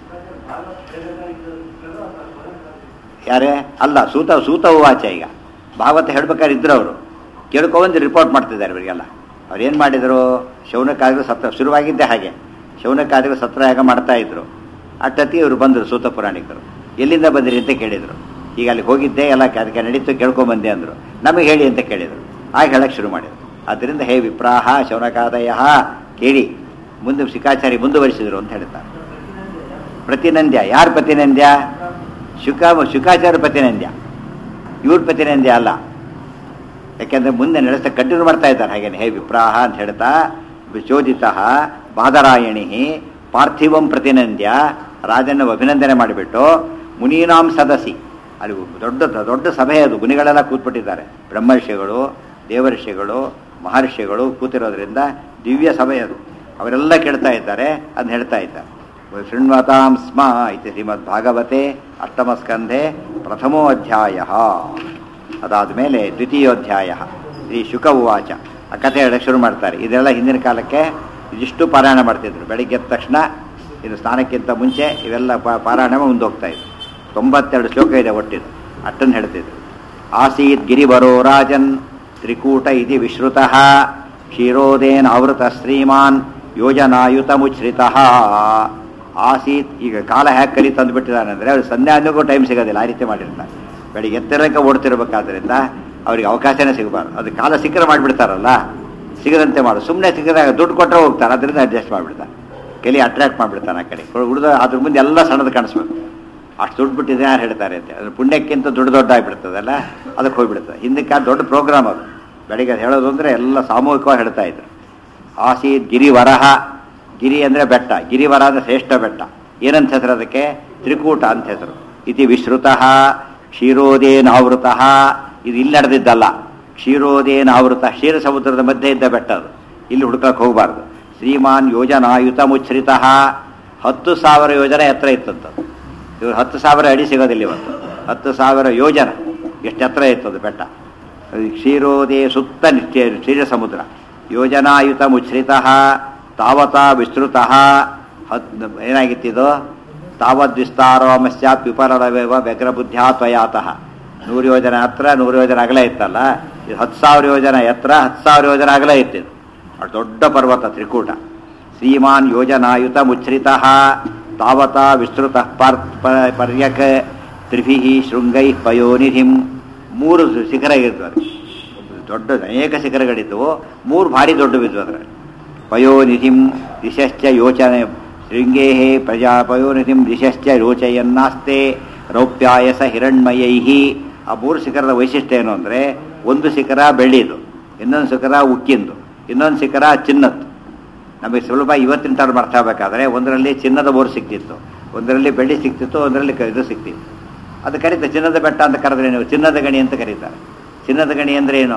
ಯಾರೇ ಅಲ್ಲ ಸೂತ ಸೂತ ಉವಾಚ ಈಗ ಭಾಗವತ ಹೇಳ್ಬೇಕಾದ್ರೆ ಇದ್ರು ಅವರು ಕೇಳ್ಕೊಂಬಂದು ರಿಪೋರ್ಟ್ ಮಾಡ್ತಿದ್ದಾರೆ ಇವರಿಗೆಲ್ಲ ಅವ್ರು ಏನು ಮಾಡಿದರು ಶೌನಕಾದಿಗಳು ಸತ್ರ ಶುರುವಾಗಿದ್ದೇ ಹಾಗೆ ಶೌನಕಾದಿಗಳು ಸತ್ರಯಾಗ ಮಾಡ್ತಾ ಇದ್ರು ಅಟ್ಟತಿ ಇವರು ಬಂದರು ಸೂತ ಪುರಾಣಿಕರು ಎಲ್ಲಿಂದ ಬಂದಿರಿ ಅಂತ ಕೇಳಿದರು ಈಗ ಅಲ್ಲಿ ಹೋಗಿದ್ದೆ ಎಲ್ಲ ಅದಕ್ಕೆ ನಡೀತು ಕೇಳ್ಕೊಂಬಂದೆ ಅಂದರು ನಮಗೆ ಹೇಳಿ ಅಂತ ಕೇಳಿದರು ಆಗ ಹೇಳಕ್ಕೆ ಶುರು ಮಾಡಿದರು ಆದ್ದರಿಂದ ಹೇ ವಿಪ್ರಾಹ ಶೌನಕಾದಯ ಕೇಳಿ ಮುಂದೆ ಶಿಖಾಚಾರಿ ಮುಂದುವರಿಸಿದರು ಅಂತ ಹೇಳ್ತಾರೆ ಪ್ರತಿನಂದ್ಯ ಯಾರು ಪ್ರತಿನಂದ್ಯ ಶುಕ ಶುಕಾಚಾರ್ಯ ಪ್ರತಿನಂದ್ಯ ಇವ್ರ ಪ್ರತಿನಂದ್ಯ ಅಲ್ಲ ಯಾಕೆಂದ್ರೆ ಮುಂದೆ ನಡೆಸ್ತಾ ಕಂಟಿನ್ಯೂ ಮಾಡ್ತಾ ಇದ್ದಾರೆ ಹಾಗೇನೆ ಹೇ ವಿಪ್ರಾಹ ಅಂತ ಹೇಳ್ತಾ ವಿಚೋದಿತ ಬಾದರಾಯಣಿ ಪಾರ್ಥಿವಂ ಪ್ರತಿನಂದ್ಯ ರಾಜನ ಅಭಿನಂದನೆ ಮಾಡಿಬಿಟ್ಟು ಮುನೀನಾಂ ಸದಸಿ ಅಲ್ಲಿ ದೊಡ್ಡ ದೊಡ್ಡ ಸಭೆ ಅದು ಮುನಿಗಳೆಲ್ಲ ಕೂತ್ಬಿಟ್ಟಿದ್ದಾರೆ ಬ್ರಹ್ಮರ್ಷಿಗಳು ದೇವರ್ಷಿಗಳು ಮಹರ್ಷಿಗಳು ಕೂತಿರೋದ್ರಿಂದ ದಿವ್ಯ ಸಭೆ ಅದು ಅವರೆಲ್ಲ ಕೇಳ್ತಾ ಇದ್ದಾರೆ ಅದನ್ನ ಹೇಳ್ತಾ ಇದ್ದಾರೆ ಶೃಣ್ವತಾಂ ಸ್ಮ ಇತಿ ಶ್ರೀಮದ್ ಭಾಗವತೆ ಅಷ್ಟಮ ಸ್ಕಂಧೆ ಪ್ರಥಮೋ ಅಧ್ಯಾಯ ಅದಾದ ಮೇಲೆ ದ್ವಿತೀಯೋಧ್ಯಾಯ ಶ್ರೀ ಶುಕ ಉವಾಚ ಆ ಕಥೆ ಹೇಳಕ್ಕೆ ಶುರು ಮಾಡ್ತಾರೆ ಇದೆಲ್ಲ ಹಿಂದಿನ ಕಾಲಕ್ಕೆ ಇದಿಷ್ಟು ಪಾರಾಯಣ ಮಾಡ್ತಿದ್ರು ಬೆಳಿಗ್ಗೆ ಎದ್ದ ತಕ್ಷಣ ಇದು ಸ್ನಾನಕ್ಕಿಂತ ಮುಂಚೆ ಇವೆಲ್ಲ ಪಾ- ಪಾರಾಯಣ ಮುಂದೋಗ್ತಾ ಇದ್ರು ತೊಂಬತ್ತೆರಡು ಶ್ಲೋಕ ಇದೆ ಒಟ್ಟಿದು ಅಟ್ಟನ್ನು ಹೇಳ್ತಿದ್ರು ಆಸೀತ್ ಗಿರಿವರೋ ರಾಜನ್ ತ್ರಿಕೂಟ ಇತಿ ವಿಶ್ರುತಃ ಕ್ಷೀರೋದೇನ ಆವೃತ ಶ್ರೀಮಾನ್ ಯೋಜನಾಯುತ ಮುಚ್ಛ್ರಿತಃ ಆಸೀತ್ ಈಗ ಕಾಲ ಹ್ಯಾಕ್ ಕಲಿ ತಂದುಬಿಟ್ಟಿದ್ದಾನೆ ಅಂದರೆ ಅವ್ರು ಸಂಧ್ಯಾನಿಗೂ ಟೈಮ್ ಸಿಗೋದಿಲ್ಲ ಆ ರೀತಿ ಮಾಡಿರ್ತಾರೆ ಬೆಳಿಗ್ಗೆ ಎತ್ತರಕ್ಕೆ ಓಡ್ತಿರ್ಬೇಕಾದ್ರಿಂದ ಅವ್ರಿಗೆ ಅವಕಾಶನೇ ಸಿಗಬಾರ್ದು ಅದು ಕಾಲ ಸಿಕ್ಕರೆ ಮಾಡಿಬಿಡ್ತಾರಲ್ಲ ಸಿಗದಂತೆ ಮಾಡು ಸುಮ್ಮನೆ ಸಿಗದಾಗ ದುಡ್ಡು ಕೊಟ್ಟರೆ ಹೋಗ್ತಾರೆ ಅದರಿಂದ ಅಡ್ಜಸ್ಟ್ ಮಾಡಿಬಿಡ್ತಾರೆ ಕೆಲಿ ಅಟ್ರಾಕ್ಟ್ ಮಾಡಿಬಿಡ್ತಾನೆ ಆ ಕಡೆ ಉಳಿದ ಅದ್ರ ಮುಂದೆ ಎಲ್ಲ ಸಣ್ಣದು ಕಾಣಿಸ್ಬೇಕು ಅಷ್ಟು ದುಡ್ಡು ಬಿಟ್ಟಿದೆ ಯಾರು ಹೇಳ್ತಾರೆ ಅಂತ ಅದ್ರ ಪುಣ್ಯಕ್ಕಿಂತ ದುಡ್ಡು ದೊಡ್ಡ ಆಗಿಬಿಡ್ತದಲ್ಲ ಅದಕ್ಕೆ ಹೋಗ್ಬಿಡ್ತದೆ ಹಿಂದಕ್ಕೆ ಆ ದೊಡ್ಡ ಪ್ರೋಗ್ರಾಮ್ ಅದು ಬೆಳಿಗ್ಗೆ ಅದು ಹೇಳೋದು ಅಂದರೆ ಎಲ್ಲ ಸಾಮೂಹಿಕವಾಗಿ ಹೇಳ್ತಾ ಇದ್ರು ಆಸೀತ್ ಗಿರಿವರಹ ಗಿರಿ ಅಂದರೆ ಬೆಟ್ಟ ಗಿರಿವರ ಅಂದರೆ ಶ್ರೇಷ್ಠ ಬೆಟ್ಟ ಏನಂತ ಹೆಸರು ಅದಕ್ಕೆ ತ್ರಿಕೂಟ ಅಂತ ಹೆಸರು ಇತಿ ವಿಶ್ರುತಃ ಕ್ಷೀರೋದೇನಾವೃತಃ ಇದು ಇಲ್ಲಿ ನಡೆದಿದ್ದಲ್ಲ ಕ್ಷೀರೋದೇನ ಆವೃತ ಕ್ಷೀರ ಸಮುದ್ರದ ಮಧ್ಯೆ ಇದ್ದ ಬೆಟ್ಟ ಅದು ಇಲ್ಲಿ ಹುಡುಕಕ್ಕೆ ಹೋಗಬಾರ್ದು ಶ್ರೀಮಾನ್ ಯೋಜನಾಯುತ ಮುಚ್ಛ್ರಿತ ಹತ್ತು ಸಾವಿರ ಯೋಜನೆ ಎತ್ತರ ಇತ್ತಂತ ಇವರು ಹತ್ತು ಸಾವಿರ ಅಡಿ ಸಿಗೋದಿಲ್ಲ ಇವತ್ತು ಹತ್ತು ಸಾವಿರ ಯೋಜನ ಎಷ್ಟು ಎತ್ತರ ಇತ್ತದು ಬೆಟ್ಟ ಅದು ಕ್ಷೀರೋದೇ ಸುತ್ತ ನಿತ್ಯ ಕ್ಷೀರ ಸಮುದ್ರ ಯೋಜನಾಯುತ ಮುಚ್ಛ್ರಿತ ತಾವತ ವಿಸ್ತೃತ ಹತ್ ಏನಾಗಿತ್ತಿದು ತಾವದ್ ವಿಸ್ತಾರಮಸ್ಯಾತ್ ವಿಪರಳವೇವ ವ್ಯಗ್ರಬುದ್ಧ್ಯಾ ತ್ವಯಾತಃ ನೂರು ಯೋಜನೆ ಹತ್ರ ನೂರು ಯೋಜನೆ ಅಗಲ ಇತ್ತಲ್ಲ ಇದು ಹತ್ತು ಸಾವಿರ ಯೋಜನೆ ಎತ್ತರ ಹತ್ತು ಸಾವಿರ ಯೋಜನೆ ಅಗಲ ಇತ್ತಿದು ಅದು ದೊಡ್ಡ ಪರ್ವತ ತ್ರಿಕೂಟ ಶ್ರೀಮಾನ್ ಯೋಜನಾಯುತ ಮುಚ್ಛ್ರಿತ ತಾವತ ವಿಸ್ತೃತ ಪರ್ ಪ- ಪರ್ಯಕ ತ್ರಿಭಿ ಶೃಂಗೈ ಪಯೋನಿಧಿಂ ಮೂರು ಶಿಖರ ಇದ್ವು ಅದು. ದೊಡ್ಡ ಅನೇಕ ಶಿಖರಗಳಿದ್ದವು ಮೂರು ಭಾರಿ ದೊಡ್ಡವಿದ್ವು ಅದರಲ್ಲಿ ಪಯೋನಿಧಿಂ ದಿಶಶ್ಚ ಯೋಚನೆ ಶೃಂಗೇ ಪ್ರಜಾ ಪಯೋನಿಧಿಂ ದಿಶಶ್ಚ ಯೋಚಯನ್ನಾಸ್ತೆ ರೌಪ್ಯಾಯಸ ಹಿರಣ್ಮಯೈ ಆ ಮೂರು ಶಿಖರದ ವೈಶಿಷ್ಟ್ಯ ಏನು ಅಂದರೆ ಒಂದು ಶಿಖರ ಬೆಳ್ಳಿದು ಇನ್ನೊಂದು ಶಿಖರ ಉಕ್ಕಿಂದು ಇನ್ನೊಂದು ಶಿಖರ ಚಿನ್ನದ್ದು ನಮಗೆ ಸುಲಭ ಇವತ್ತಿನ ತರ ಅರ್ಥ ಆಗಬೇಕಾದ್ರೆ ಒಂದರಲ್ಲಿ ಚಿನ್ನದ ಬೋರ್ ಸಿಕ್ತಿತ್ತು ಒಂದರಲ್ಲಿ ಬೆಳ್ಳಿ ಸಿಕ್ತಿತ್ತು ಒಂದರಲ್ಲಿ ಕ- ಇದು ಸಿಕ್ತಿತ್ತು ಅದು ಕರೀತಾರೆ ಚಿನ್ನದ ಬೆಟ್ಟ ಅಂತ ಕರೆದ್ರೆ ನೀವು ಚಿನ್ನದ ಗಣಿ ಅಂತ ಕರೀತಾರೆ ಚಿನ್ನದ ಗಣಿ ಅಂದ್ರೆ ಏನು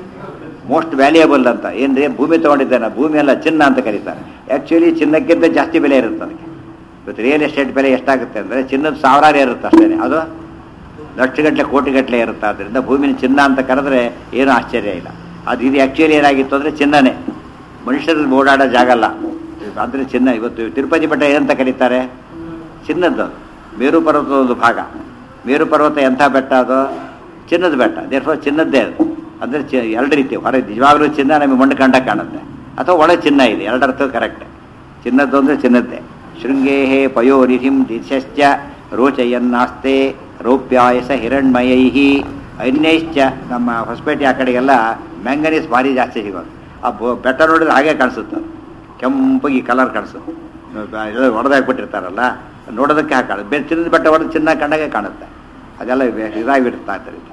ಮೋಸ್ಟ್ ವ್ಯಾಲ್ಯೂಯಬಲ್ ಅಂತ ಏನ್ರಿ ಭೂಮಿ ತಗೊಂಡಿದ್ದಾನೆ ಭೂಮಿ ಅಲ್ಲ ಚಿನ್ನ ಅಂತ ಕರೀತಾರೆ ಆ್ಯಕ್ಚುಲಿ ಚಿನ್ನಕ್ಕಿಂತ ಜಾಸ್ತಿ ಬೆಲೆ ಇರುತ್ತೆ ಅದಕ್ಕೆ ಇವತ್ತು ರಿಯಲ್ ಎಸ್ಟೇಟ್ ಬೆಲೆ ಎಷ್ಟಾಗುತ್ತೆ ಅಂದರೆ ಚಿನ್ನದ ಸಾವಿರಾರು ಇರುತ್ತೆ ಅಷ್ಟೇ ಅದು ಲಕ್ಷಗಟ್ಟಲೆ ಕೋಟಿಗಟ್ಟಲೆ ಇರುತ್ತೆ ಆದ್ದರಿಂದ ಭೂಮಿನ ಚಿನ್ನ ಅಂತ ಕರೆದ್ರೆ ಏನೂ ಆಶ್ಚರ್ಯ ಇಲ್ಲ ಅದು ಇದು ಆ್ಯಕ್ಚುಲಿ ಏನಾಗಿತ್ತು ಅಂದರೆ ಚಿನ್ನನೇ ಮನುಷ್ಯರು ಓಡಾಡೋ ಜಾಗ ಅಲ್ಲ ಅಂದರೆ ಚಿನ್ನ ಇವತ್ತು ತಿರುಪತಿ ಬೆಟ್ಟ ಏನಂತ ಕರೀತಾರೆ ಚಿನ್ನದ್ದು ಮೇರು ಪರ್ವತದ ಒಂದು ಭಾಗ ಮೇರು ಪರ್ವತ ಎಂಥ ಬೆಟ್ಟ ಅದು ಚಿನ್ನದ ಬೆಟ್ಟ ದೇರ್ಫೋರ್ ಚಿನ್ನದ್ದೇ ಅದು ಅಂದರೆ ಚಿ ಎರಡು ರೀತಿ ಹೊರ ನಿಜವಾಗ್ಲೂ ಚಿನ್ನ ನಮಗೆ ಮಣ್ಣು ಕಂಡ ಕಾಣುತ್ತೆ ಅಥವಾ ಒಳ ಚಿನ್ನ ಇದೆ ಎರಡರ್ಥ ಕರೆಕ್ಟ್ ಚಿನ್ನದ್ದು ಅಂದರೆ ಚಿನ್ನದ್ದೇ ಶೃಂಗೇಹೇ ಪಯೋನಿಧಿಂ ದಿಶಶ್ಚ ರೋಚಯನ್ನಾಸ್ತೆ ರೌಪ್ಯಾಯಸ ಹಿರಣ್ಮಯೈ ಅನ್ಯೈಶ್ಚ ನಮ್ಮ ಹೊಸಪೇಟೆ ಆ ಕಡೆಗೆಲ್ಲ ಮ್ಯಾಂಗನೀಸ್ ಭಾರಿ ಜಾಸ್ತಿ ಸಿಗೋದು ಆ ಬೊ- ಬೆಟ್ಟ ನೋಡಿದ್ರೆ ಹಾಗೆ ಕಾಣಿಸುತ್ತೆ ಅದು. ಕೆಂಪಗೆ ಕಲರ್ ಕಾಣಿಸುತ್ತೆ ಎಲ್ಲ ಹೊಡೆದಾಕ್ಬಿಟ್ಟಿರ್ತಾರಲ್ಲ ನೋಡೋದಕ್ಕೆ ಹಾಗೆ ಕಾಣುತ್ತೆ ಬೇರೆ ಚಿನ್ನದ ಬೆಟ್ಟ ಹೊಡೆದು ಚಿನ್ನ ಕಂಡಾಗೆ ಕಾಣುತ್ತೆ ಅದೆಲ್ಲ ಇವೆ- ಇದಾಗಿಬಿಡುತ್ತಾ ಆದ್ದರಿಂದ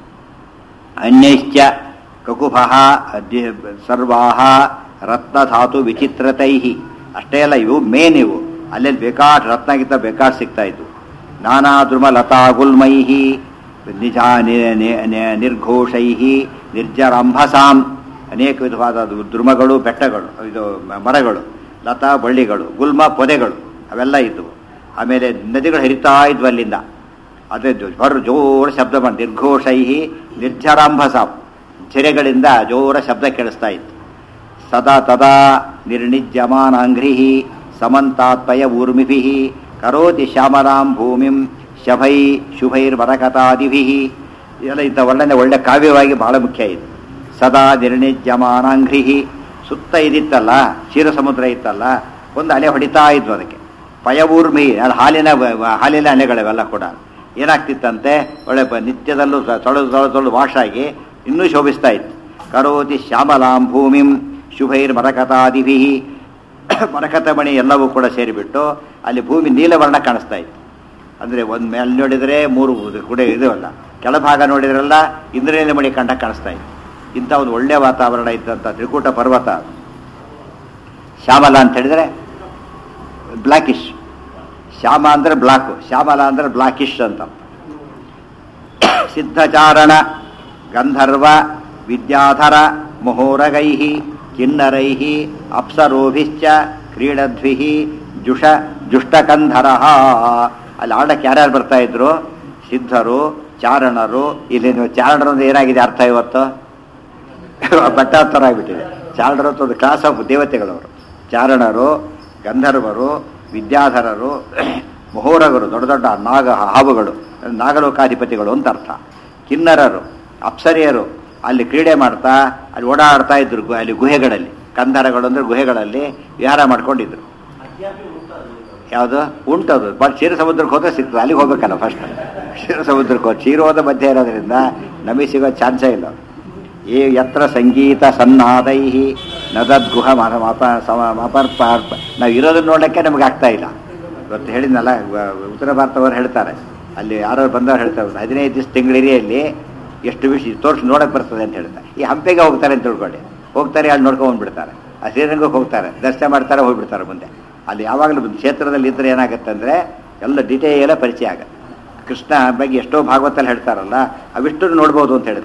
ಅನ್ಯೈಶ್ಚ ಕಕುಭ ಸರ್ವಾಹ ರತ್ನಧಾತು ವಿಚಿತ್ರತೈ ಅಷ್ಟೇ ಅಲ್ಲ ಇವು ಮೇನ್ ಇವು ಅಲ್ಲೆಲ್ಲಿ ಬೇಕಾಟ್ ರತ್ನಗಿಂತ ಬೇಕಾಟ್ ಸಿಗ್ತಾ ಇದ್ವು ನಾನಾ ದ್ರುಮ ಲತಾ ಗುಲ್ಮೈ ನಿಜ ನಿ- ನಿ- ನಿ- ನಿರ್ಘೋಷೈ ನಿರ್ಜರಂಭಸಾಂ ಅನೇಕ ವಿಧವಾದ ದು- ದ್ರುಮಗಳು ಬೆಟ್ಟಗಳು ಇದು ಮ- ಮರಗಳು ಲತಾ ಬಳ್ಳಿಗಳು ಗುಲ್ಮ ಪೊದೆಗಳು ಅವೆಲ್ಲ ಇದ್ದವು ಆಮೇಲೆ ನದಿಗಳು ಹರಿತಾ ಇದ್ವು ಅಲ್ಲಿಂದ ಅದೇ ಹೊರ ಜೋರ ಶಬ್ದ ಮಾಡಿ ನಿರ್ಘೋಷೈ ನಿರ್ಜರಾಂಭಸಾಂ ಝೆರೆಗಳಿಂದ ಜೋರ ಶಬ್ದ ಕೇಳಿಸ್ತಾ ಇತ್ತು ಸದಾ ತದಾ ನಿರ್ಣಿಜ್ಯಮಾನಾಂಘ್ರಿ ಸಮಂತಾತ್ಪಯ ಊರ್ಮಿಭಿ ಕರೋತಿ ಶ್ಯಾಮಲಾಂ ಭೂಮಿಂ ಶಭೈ ಶುಭೈರ್ವರಕತಾದಿಭಿ ಇದೆಲ್ಲ ಇಂಥ ಒಳ್ಳೆ ಒಳ್ಳೆ ಕಾವ್ಯವಾಗಿ ಬಹಳ ಮುಖ್ಯ ಇದು ಸದಾ ನಿರ್ಣಿಜ್ಯಮಾನಾಂಘ್ರಿ ಸುತ್ತ ಇದಿತ್ತಲ್ಲ ಕ್ಷೀರ ಸಮುದ್ರ ಇತ್ತಲ್ಲ ಒಂದು ಅಲೆ ಹೊಡಿತಾ ಇದ್ವು ಅದಕ್ಕೆ ಪಯವೂರ್ಮಿ ಅದು ಹಾಲಿನ ವ- ವ- ಹಾಲಿನ ಅಲೆಗಳಿವೆಲ್ಲ ಕೂಡ ಏನಾಗ್ತಿತ್ತಂತೆ ಒಳ್ಳೆ ಪ- ನಿತ್ಯದಲ್ಲೂ ಸ- ತೊಳೆದು ತೊಳೆದು ತೊಳೆದು ವಾಶ್ ಆಗಿ ಇನ್ನೂ ಶೋಭಿಸ್ತಾ ಇತ್ತು ಕರೋತಿ ಶ್ಯಾಮಲಾಂ ಭೂಮಿಂ ಶುಭೈರ್ ಮರಕತಾದಿಭಿ ಮರಕತ ಮಣಿ ಎಲ್ಲವೂ ಕೂಡ ಸೇರಿಬಿಟ್ಟು ಅಲ್ಲಿ ಭೂಮಿ ನೀಲವರ್ಣ ಕಾಣಿಸ್ತಾ ಇತ್ತು ಅಂದರೆ ಒಂದು ಮೇಲೆ ನೋಡಿದರೆ ಮೂರು ಕೂಡ ಇದವಲ್ಲ ಕೆಳಭಾಗ ನೋಡಿದ್ರಲ್ಲ ಇಂದ್ರೇನ ಮಣಿ ಕಂಡ ಕಾಣಿಸ್ತಾ ಇತ್ತು ಇಂಥ ಒಂದು ಒಳ್ಳೆಯ ವಾತಾವರಣ ಇದ್ದಂಥ ತ್ರಿಕೂಟ ಪರ್ವತ ಅದು. ಶ್ಯಾಮಲ ಅಂತ ಹೇಳಿದರೆ ಬ್ಲ್ಯಾಕಿಶ್ ಶ್ಯಾಮ ಅಂದರೆ ಬ್ಲಾಕು ಶ್ಯಾಮಲ ಅಂದರೆ ಬ್ಲಾಕಿಶ್ ಅಂತ ಸಿದ್ಧಚಾರಣ ಗಂಧರ್ವ ವಿದ್ಯಾಧರ ಮಹೋರಗೈ ಕಿನ್ನರೈ ಅಪ್ಸರೋಭಿಶ್ಚ ಕ್ರೀಡದ್ಭಿ ಜುಷ ಜುಷ್ಟಕಂಧರ ಅಲ್ಲಿ ಆಡಕ್ಕೆ ಯಾರ್ಯಾರು ಬರ್ತಾ ಇದ್ರು ಸಿದ್ಧರು ಚಾರಣರು ಇಲ್ಲಿ ನೀವು ಚಾರಣರು ಅಂದ್ರೆ ಏನಾಗಿದೆ ಅರ್ಥ ಇವತ್ತು ಬಟ್ಟಾತ್ತರ ಆಗಿಬಿಟ್ಟಿದೆ ಚಾರಣರು ಅಂತ ಒಂದು ಕ್ಲಾಸ್ ಆಫ್ ದೇವತೆಗಳವರು ಚಾರಣರು ಗಂಧರ್ವರು ವಿದ್ಯಾಧರರು ಮಹೋರಗರು ದೊಡ್ಡ ದೊಡ್ಡ ನಾಗ ಹಾವುಗಳು ನಾಗಲೋಕಾಧಿಪತಿಗಳು ಅಂತ ಅರ್ಥ ಕಿನ್ನರರು ಅಪ್ಸರಿಯರು ಅಲ್ಲಿ ಕ್ರೀಡೆ ಮಾಡ್ತಾ ಅಲ್ಲಿ ಓಡಾಡ್ತಾ ಇದ್ರು ಗು- ಅಲ್ಲಿ ಗುಹೆಗಳಲ್ಲಿ ಕಂದರಗಳು ಅಂದ್ರೆ ಗುಹೆಗಳಲ್ಲಿ ವಿಹಾರ ಮಾಡ್ಕೊಂಡಿದ್ರು ಯಾವುದು ಉಂಟದು ಬಟ್ ಕ್ಷೀರ ಸಮುದ್ರಕ್ಕೆ ಹೋದ್ರೆ ಸಿಗ್ತದೆ ಅಲ್ಲಿಗೆ ಹೋಗ್ಬೇಕಲ್ಲ ಫಸ್ಟ್ ಕ್ಷೀರ ಸಮುದ್ರಕ್ಕೆ ಹೋಗಿ ಕ್ಷೀರೋದ ಮಧ್ಯೆ ಇರೋದ್ರಿಂದ ನಮಗೆ ಸಿಗೋ ಚಾನ್ಸೇ ಇಲ್ಲ ಏ ಯತ್ರ ಸಂಗೀತ ಸನ್ನಾದೈ ನದದ್ಗುಹ ಮಪ ಮಪರ್ಪ ನಾವು ಇರೋದನ್ನ ನೋಡೋಕ್ಕೆ ನಮಗೆ ಆಗ್ತಾ ಇಲ್ಲ ಇವತ್ತು ಹೇಳಿದ್ನಲ್ಲ ವ- ಉತ್ತರ ಭಾರತದವರು ಹೇಳ್ತಾರೆ ಅಲ್ಲಿ ಯಾರೋ ಬಂದವರು ಹೇಳ್ತಾರೆ ಒಂದು ಹದಿನೈದು ದಿವಸ ತಿಂಗಳಿರಿಯಲ್ಲಿ ಎಷ್ಟು ವಿಷಯ ತೋರಿಸಿ ನೋಡಕ್ಕೆ ಬರ್ತದೆ ಅಂತ ಹೇಳ್ತಾರೆ ಈ ಹಂಪೆಗೆ ಹೋಗ್ತಾರೆ ಅಂತ ತಿಳ್ಕೊಳ್ಳಿ ಹೋಗ್ತಾರೆ ಅಲ್ಲಿ ನೋಡ್ಕೊಂಡು ಬಂದ್ಬಿಡ್ತಾರೆ ಆ ಶ್ರೀರಂಗಕ್ಕೆ ಹೋಗ್ತಾರೆ ದರ್ಶನ ಮಾಡ್ತಾರೆ ಹೋಗ್ಬಿಡ್ತಾರೆ ಮುಂದೆ ಅಲ್ಲಿ ಯಾವಾಗಲೂ ಒಂದು ಕ್ಷೇತ್ರದಲ್ಲಿ ಇದ್ರೆ ಏನಾಗುತ್ತೆ ಅಂದರೆ ಎಲ್ಲ ಡಿಟೇಲ ಪರಿಚಯ ಆಗುತ್ತೆ ಕೃಷ್ಣ ಬಗ್ಗೆ ಎಷ್ಟೋ ಭಾಗವತಲ್ಲಿ ಹೇಳ್ತಾರಲ್ಲ ಅವಿಷ್ಟು ನೋಡ್ಬೋದು ಅಂತ ಹೇಳ್ತಾರೆ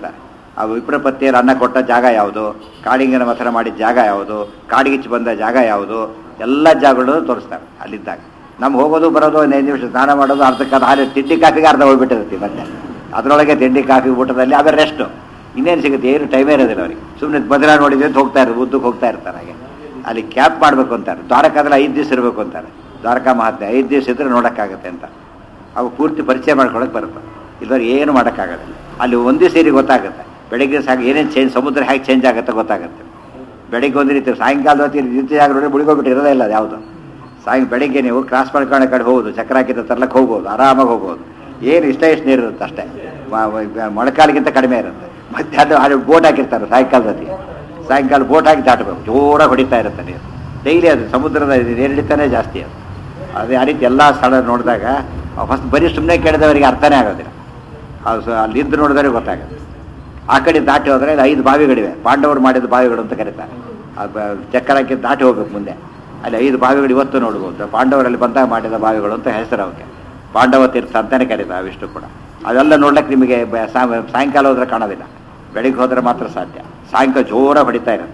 ಆ ವಿಪ್ರಪತ್ತಿಯಲ್ಲಿ ಅನ್ನ ಕೊಟ್ಟ ಜಾಗ ಯಾವುದು ಕಾಳಿಂಗನ ಮಥನ ಮಾಡಿದ ಜಾಗ ಯಾವುದು ಕಾಡಿಗಿಚ್ಚು ಬಂದ ಜಾಗ ಯಾವುದು ಎಲ್ಲ ಜಾಗಗಳನ್ನು ತೋರಿಸ್ತಾರೆ ಅಲ್ಲಿದ್ದಾಗ ನಮ್ಗೆ ಹೋಗೋದು ಬರೋದು ಒಂದು ಐದು ನಿಮಿಷ ಸ್ನಾನ ಮಾಡೋದು ಅರ್ಧಕ್ಕೆ ಹಾಲು ತಿಂಡಿ ಕಾಫಿಗೆ ಅರ್ಧ ಹೋಗ್ಬಿಟ್ಟಿರುತ್ತೆ ಮತ್ತೆ ಅದರೊಳಗೆ ತಿಂಡಿ ಕಾಫಿ ಊಟದಲ್ಲಿ ಆಮೇಲೆ ರೆಸ್ಟು ಇನ್ನೇನು ಸಿಗುತ್ತೆ ಏನು ಟೈಮೇ ಇರೋದಿಲ್ಲ ಅವ್ರಿಗೆ ಸುಮ್ಮನೆ ಬದಲ ನೋಡಿದ್ರೆ ಅಂತ ಹೋಗ್ತಾ ಇರೋದು ಉದ್ದಕ್ಕೆ ಹೋಗ್ತಾ ಇರ್ತಾರೆ ಹಾಗೆ ಅಲ್ಲಿ ಕ್ಯಾಪ್ ಮಾಡಬೇಕು ಅಂತಾರೆ ದ್ವಾರಕಾದಲ್ಲಿ ಐದು ದಿವಸ ಇರಬೇಕು ಅಂತಾರೆ ದ್ವಾರಕಾ ಮಹಾತ್ಮೆ ಐದು ದಿವಸ ಇದ್ರೆ ನೋಡೋಕ್ಕಾಗತ್ತೆ ಅಂತ ಅವು ಪೂರ್ತಿ ಪರಿಚಯ ಮಾಡ್ಕೊಳಕ್ಕೆ ಬರುತ್ತೆ ಇಲ್ಲವ್ರು ಏನು ಮಾಡೋಕ್ಕಾಗೋದಿಲ್ಲ ಅಲ್ಲಿ ಒಂದೇ ಸೇರಿ ಗೊತ್ತಾಗುತ್ತೆ ಬೆಳಗ್ಗೆ ಸಾಗ ಏನೇನು ಚೇಂಜ್ ಸಮುದ್ರ ಹೇಗೆ ಚೇಂಜ್ ಆಗುತ್ತೆ ಗೊತ್ತಾಗುತ್ತೆ ಬೆಳಿಗ್ಗೆ ಒಂದು ರೀತಿ ಸಾಯಂಕಾಲ ಹೊತ್ತಿಗೆ ನಿಂತ ಜಾಗ ನೋಡಿ ಮುಳುಗೋಗ್ಬಿಟ್ಟು ಇರೋದೇ ಇಲ್ಲ ಅದು ಯಾವುದು ಸಾಯಂ ಬೆಳಿಗ್ಗೆ ನೀವು ಕ್ರಾಸ್ ಮಾಡ್ಕೊಳ್ಳೋ ಕಡೆ ಹೋಗೋದು ಚಕ್ರ ಹಾಕಿದ ತರ್ಲಕ್ಕೆ ಹೋಗ್ಬೋದು ಆರಾಮಾಗಿ ಹೋಗ್ಬೋದು ಏನು ಇಷ್ಟ ಇಷ್ಟು ನೀರು ಇರುತ್ತೆ ಅಷ್ಟೇ ಮ- ಮ- ಮೊಳಕಾಲಿಗಿಂತ ಕಡಿಮೆ ಇರುತ್ತೆ ಮತ್ತೆ ಅದು ಅಲ್ಲಿ ಬೋಟ್ ಹಾಕಿರ್ತಾರೆ ಸಾಯಂಕಾಲದಲ್ಲಿ ಸಾಯಂಕಾಲ ಬೋಟ್ ಹಾಕಿ ದಾಟಬೇಕು ಜೋರಾಗಿ ಹೊಡಿತಾ ಇರುತ್ತೆ ನೀರು ಡೈಲಿ ಅದು ಸಮುದ್ರದ ಏರಿಳಿತಾನೇ ಜಾಸ್ತಿ ಅದು ಅದೇ ಆ ರೀತಿ ಎಲ್ಲ ಸ್ಥಳ ನೋಡಿದಾಗ ಫಸ್ಟ್ ಬರೀ ಸುಮ್ಮನೆ ಕೇಳಿದವರಿಗೆ ಅರ್ಥನೇ ಆಗೋದಿಲ್ಲ ಅದು ಸ- ಅಲ್ಲಿ ನಿಂತು ನೋಡಿದ್ರೆ ಗೊತ್ತಾಗುತ್ತೆ ಆ ಕಡೆ ದಾಟಿ ಹೋದರೆ ಅಲ್ಲಿ ಐದು ಬಾವಿಗಳಿವೆ ಪಾಂಡವರು ಮಾಡಿದ ಬಾವಿಗಳು ಅಂತ ಕರೀತಾರೆ ಆ ಬ- ಚಕ್ಕರ ಹಾಕಿ ದಾಟಿ ಹೋಗ್ಬೇಕು ಮುಂದೆ ಅಲ್ಲಿ ಐದು ಬಾವಿಗಳು ಇವತ್ತು ನೋಡ್ಬೋದು ಪಾಂಡವರಲ್ಲಿ ಬಂದಾಗ ಮಾಡಿದ ಬಾವಿಗಳು ಅಂತ ಹೆಸರು ಅವಕ್ಕೆ ಪಾಂಡವ ತೀರ್ಥ ಅಂತಾನೆ ಕರೀತಾರೆ ಅವಿಷ್ಟು ಕೂಡ ಅವೆಲ್ಲ ನೋಡ್ಲಿಕ್ಕೆ ನಿಮಗೆ ಬ- ಸಾ- ಸಾಯಂಕಾಲ ಹೋದ್ರೆ ಕಾಣೋದಿಲ್ಲ ಬೆಳಿಗ್ಗೆ ಹೋದ್ರೆ ಮಾತ್ರ ಸಾಧ್ಯ ಸಾಯಂಕಾಲ ಜೋರ ಹೊಡಿತಾ ಇರುತ್ತೆ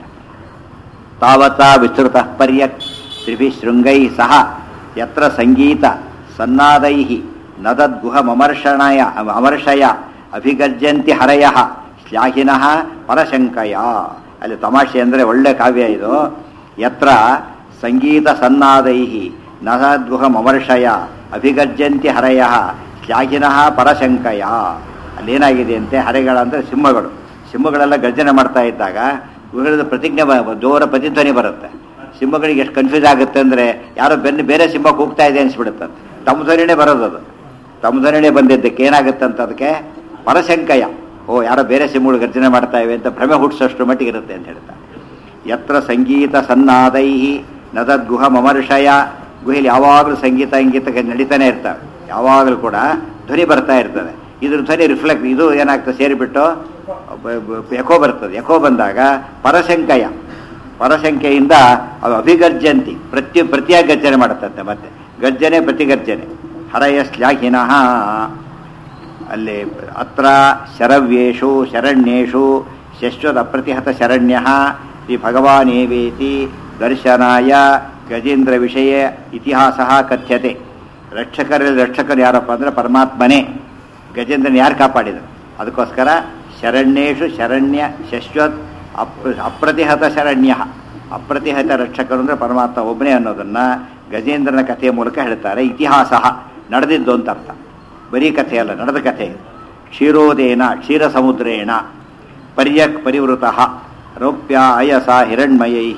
ತಾವತ ವಿಸ್ತೃತ ಪರ್ಯಕ್ ತ್ರಿಭಿ ಶೃಂಗೈ ಸಹ ಯತ್ರ ಸಂಗೀತ ಸನ್ನಾದೈ ನದದ್ಗುಹಮರ್ಷಣಯ ಅಮರ್ಷಯ ಅಭಿಗರ್ಜಂತಿ ಹರಯ ಶ್ಲಾಘಿನಃ ಪರಶಂಕಯ ಅಲ್ಲಿ ತಮಾಷೆ ಅಂದರೆ ಒಳ್ಳೆ ಕಾವ್ಯ ಇದು ಯತ್ರ ಸಂಗೀತ ಸನ್ನಾದೈ ನದದ್ಗುಹಮರ್ಷಯ ಅಭಿಗರ್ಜಂತಿ ಹರಯ ಶ್ಲಾಘಿನಃ ಪರಶಂಕಯ ಅಲ್ಲೇನಾಗಿದೆ ಅಂತೆ ಹರೆಗಳಂದ್ರೆ ಸಿಂಹಗಳು ಸಿಂಹಗಳೆಲ್ಲ ಗರ್ಜನೆ ಮಾಡ್ತಾ ಇದ್ದಾಗ ಇವುಗಳದ್ದು ಪ್ರತಿಜ್ಞೆ ಬ- ಜೋರ ಪ್ರತಿಧ್ವನಿ ಬರುತ್ತೆ ಸಿಂಹಗಳಿಗೆ ಎಷ್ಟು ಕನ್ಫ್ಯೂಸ್ ಆಗುತ್ತೆ ಅಂದರೆ ಯಾರೋ ಬೆನ್ನು ಬೇರೆ ಸಿಂಹ ಕೂಗ್ತಾ ಇದೆ ಅನ್ಸ್ಬಿಡುತ್ತೆ ತಮ್ಮ ಧ್ವನಿನೇ ಬರೋದು ಅದು ತಮ್ಮ ಧ್ವನಿನೇ ಬಂದಿದ್ದಕ್ಕೆ ಏನಾಗುತ್ತೆ ಅಂತ ಅದಕ್ಕೆ ಪರಶಂಕಯ ಓ ಯಾರೋ ಬೇರೆ ಸಿಂಹಗಳು ಗರ್ಜನೆ ಮಾಡ್ತಾ ಇವೆ ಅಂತ ಭ್ರಮೆ ಹುಟ್ಟಿಸೋಷ್ಟು ಮಟ್ಟಿಗೆ ಇರುತ್ತೆ ಅಂತ ಹೇಳ್ತಾರೆ ಯತ್ರ ಸಂಗೀತ ಸನ್ನಾದೈ ನದದ್ಗುಹ ಮಮರ್ಷಯ ಗುಹೆಯಲ್ಲಿ ಯಾವಾಗಲೂ ಸಂಗೀತ ಇಂಗೀತ ನಡೀತಾನೆ ಇರ್ತವೆ ಯಾವಾಗಲೂ ಕೂಡ ಧ್ವನಿ ಬರ್ತಾ ಇರ್ತದೆ ಇದ್ರ ಧ್ವನಿ ರಿಫ್ಲೆಕ್ಟ್ ಇದು ಏನಾಗ್ತದೆ ಸೇರಿಬಿಟ್ಟು ಬ- ಬ- ಎಕೋ ಬರ್ತದೆ ಎಕೋ ಬಂದಾಗ ಪರಸಂಕಯ ಪರಸಂಖ್ಯೆಯಿಂದ ಅವು ಅಭಿಗರ್ಜಂತಿ ಪ್ರತಿ ಪ್ರತಿಯಾಗಿ ಗರ್ಜನೆ ಮಾಡುತ್ತಂತೆ ಮತ್ತೆ ಗರ್ಜನೆ ಪ್ರತಿಗರ್ಜನೆ ಹರಯ ಶ್ಲಾಘಿನಃ ಅಲ್ಲಿ ಅತ್ರ ಶರವ್ಯೇಷು ಶರಣ್ಯೇಷು ಶಶ್ವತ ಅಪ್ರತಿಹತ ಶರಣ್ಯ ಶ್ರೀ ಭಗವಾನೇವೇತಿ ದರ್ಶನಾಯ ಗಜೇಂದ್ರ ವಿಷಯ ಇತಿಹಾಸ ಕಥ್ಯತೆ ರಕ್ಷಕರಲ್ಲಿ ರಕ್ಷಕರು ಯಾರಪ್ಪ ಅಂದರೆ ಪರಮಾತ್ಮನೇ ಗಜೇಂದ್ರನ ಯಾರು ಕಾಪಾಡಿದರು ಅದಕ್ಕೋಸ್ಕರ ಶರಣ್ಯೇಷು ಶರಣ್ಯ ಶಶ್ವತ್ ಅಪ್ ಅಪ್ರತಿಹತ ಶರಣ್ಯ ಅಪ್ರತಿಹತ ರಕ್ಷಕರು ಅಂದರೆ ಪರಮಾತ್ಮ ಒಬ್ಬನೇ ಅನ್ನೋದನ್ನು ಗಜೇಂದ್ರನ ಕಥೆಯ ಮೂಲಕ ಹೇಳ್ತಾರೆ ಇತಿಹಾಸ ನಡೆದಿದ್ದು ಅಂತ ಅರ್ಥ ಬರೀ ಕಥೆ ಅಲ್ಲ ನಡೆದ ಕಥೆ ಇದು. ಕ್ಷೀರೋದೇನ ಕ್ಷೀರ ಸಮುದ್ರೇಣ ಪರ್ಯಕ್ ಪರಿವೃತ ರೌಪ್ಯ ಅಯಸ ಹಿರಣ್ಮಯೈ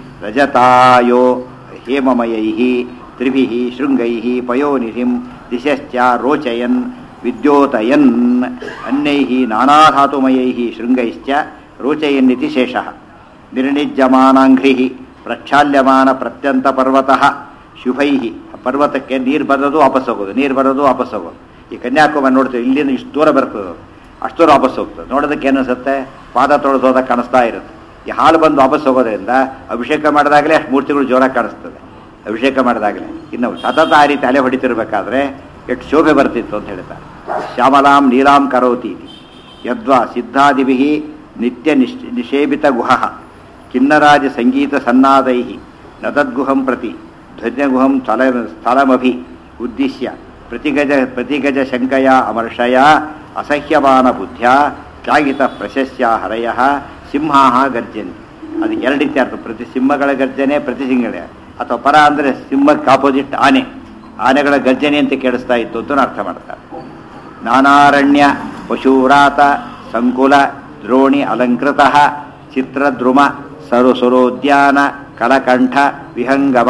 ರಜತಾಯೋ ಹೇಮಮಯೈ ತ್ರಿಭಿ ಶೃಂಗೈ ಪಯೋನಿಧಿಂ ದಿಶಶ್ಚ ರೋಚಯನ್ ವಿದ್ಯೋತಯನ್ ಅನ್ಯೈ ನಾನಾಧಾತುಮಯೈ ಶೃಂಗೈಶ್ಚ ರೋಚಯನ್ನಿತಿ ಶೇಷಃ ನಿರ್ಣಿಜ್ಯಮಾನಾಂಘ್ರಿ ಪ್ರಕ್ಷಾಲ್ಯಮಾನ ಪ್ರತ್ಯಂತ ಪರ್ವತಃ ಶುಭೈ ಪರ್ವತಕ್ಕೆ ನೀರು ಬರೋದು ವಾಪಸ್ ಹೋಗೋದು ನೀರು ಬರೋದು ವಾಪಸ್ ಹೋಗೋದು ಈ ಕನ್ಯಾಕುಮಾರಿ ನೋಡ್ತೀವಿ ಇಲ್ಲಿಂದ ಇಷ್ಟು ದೂರ ಬರ್ತದೆ ಅದು. ಅಷ್ಟು ದೂರ ವಾಪಸ್ ಹೋಗ್ತದೆ ನೋಡೋದಕ್ಕೆ ಏನು ಅನಿಸುತ್ತೆ ಪಾದ ತೊಳೆದು ಹೋದಾಗ ಕಾಣಿಸ್ತಾ ಇರುತ್ತೆ ಈ ಹಾಲು ಬಂದು ವಾಪಸ್ ಹೋಗೋದ್ರಿಂದ ಅಭಿಷೇಕ ಮಾಡಿದಾಗಲೇ ಅಷ್ಟು ಮೂರ್ತಿಗಳು ಜೋರಾಗಿ ಕಾಣಿಸ್ತದೆ ಅಭಿಷೇಕ ಮಾಡಿದಾಗಲೇ ಇನ್ನು ಸತತ ಆ ರೀತಿ ಅಲೆ ಹೊಡಿತಿರ್ಬೇಕಾದ್ರೆ ಎಷ್ಟು ಶೋಭೆ ಬರ್ತಿತ್ತು ಅಂತ ಹೇಳ್ತಾರೆ ಶ್ಯಾಮಲಾಂ ನೀಲಾಂ ಕರೋತಿ ಇತಿ. ಯದ್ವಾ ಸಿದ್ಧಾದಿಭಿ ನಿತ್ಯ ನಿಶ್ ನಿಷೇಬಿತ ಗುಹ ಕಿನ್ನರಾಜ ಸಂಗೀತ ಸನ್ನಾದೈ ನತದ್ಗುಹಂ ಪ್ರತಿ ಧ್ವಜಗುಹಂ ಸ್ಥಳ ಸ್ಥಳಮಭಿ ಉದ್ದಿಶ್ಯ ಪ್ರತಿಗಜ ಪ್ರತಿಗಜ ಶಂಕಯ ಅಮರ್ಷಯ ಅಸಹ್ಯಮಾನ ಬುದ್ಧ್ಯ ತ್ಯಾಗಿತ ಪ್ರಶಸ್ಯ ಹರಯ ಸಿಂಹಾ ಗರ್ಜಂತಿ ಅದು ಎರಡು ರೀತಿ ಅರ್ಥ ಪ್ರತಿ ಸಿಂಹಗಳ ಗರ್ಜನೆ ಪ್ರತಿ ಸಿಂಹಗಳ ಅಥವಾ ಪರ ಅಂದರೆ ಸಿಂಹಕ್ಕೆ ಆಪೋಸಿಟ್ ಆನೆ ಆನೆಗಳ ಗರ್ಜನೆ ಅಂತ ಕೇಳಿಸ್ತಾ ಇತ್ತು ಅಂತ ಅರ್ಥ ಮಾಡ್ತಾರೆ ನಾನಾರಣ್ಯ ಪಶೂರಾತ ಸಂಕುಲ ದ್ರೋಣಿ ಅಲಂಕೃತ ಚಿತ್ರದ್ರುಮ ಸರು ಸುರೋದ್ಯಾನ ಕಲಕಂಠ ವಿಹಂಗಮ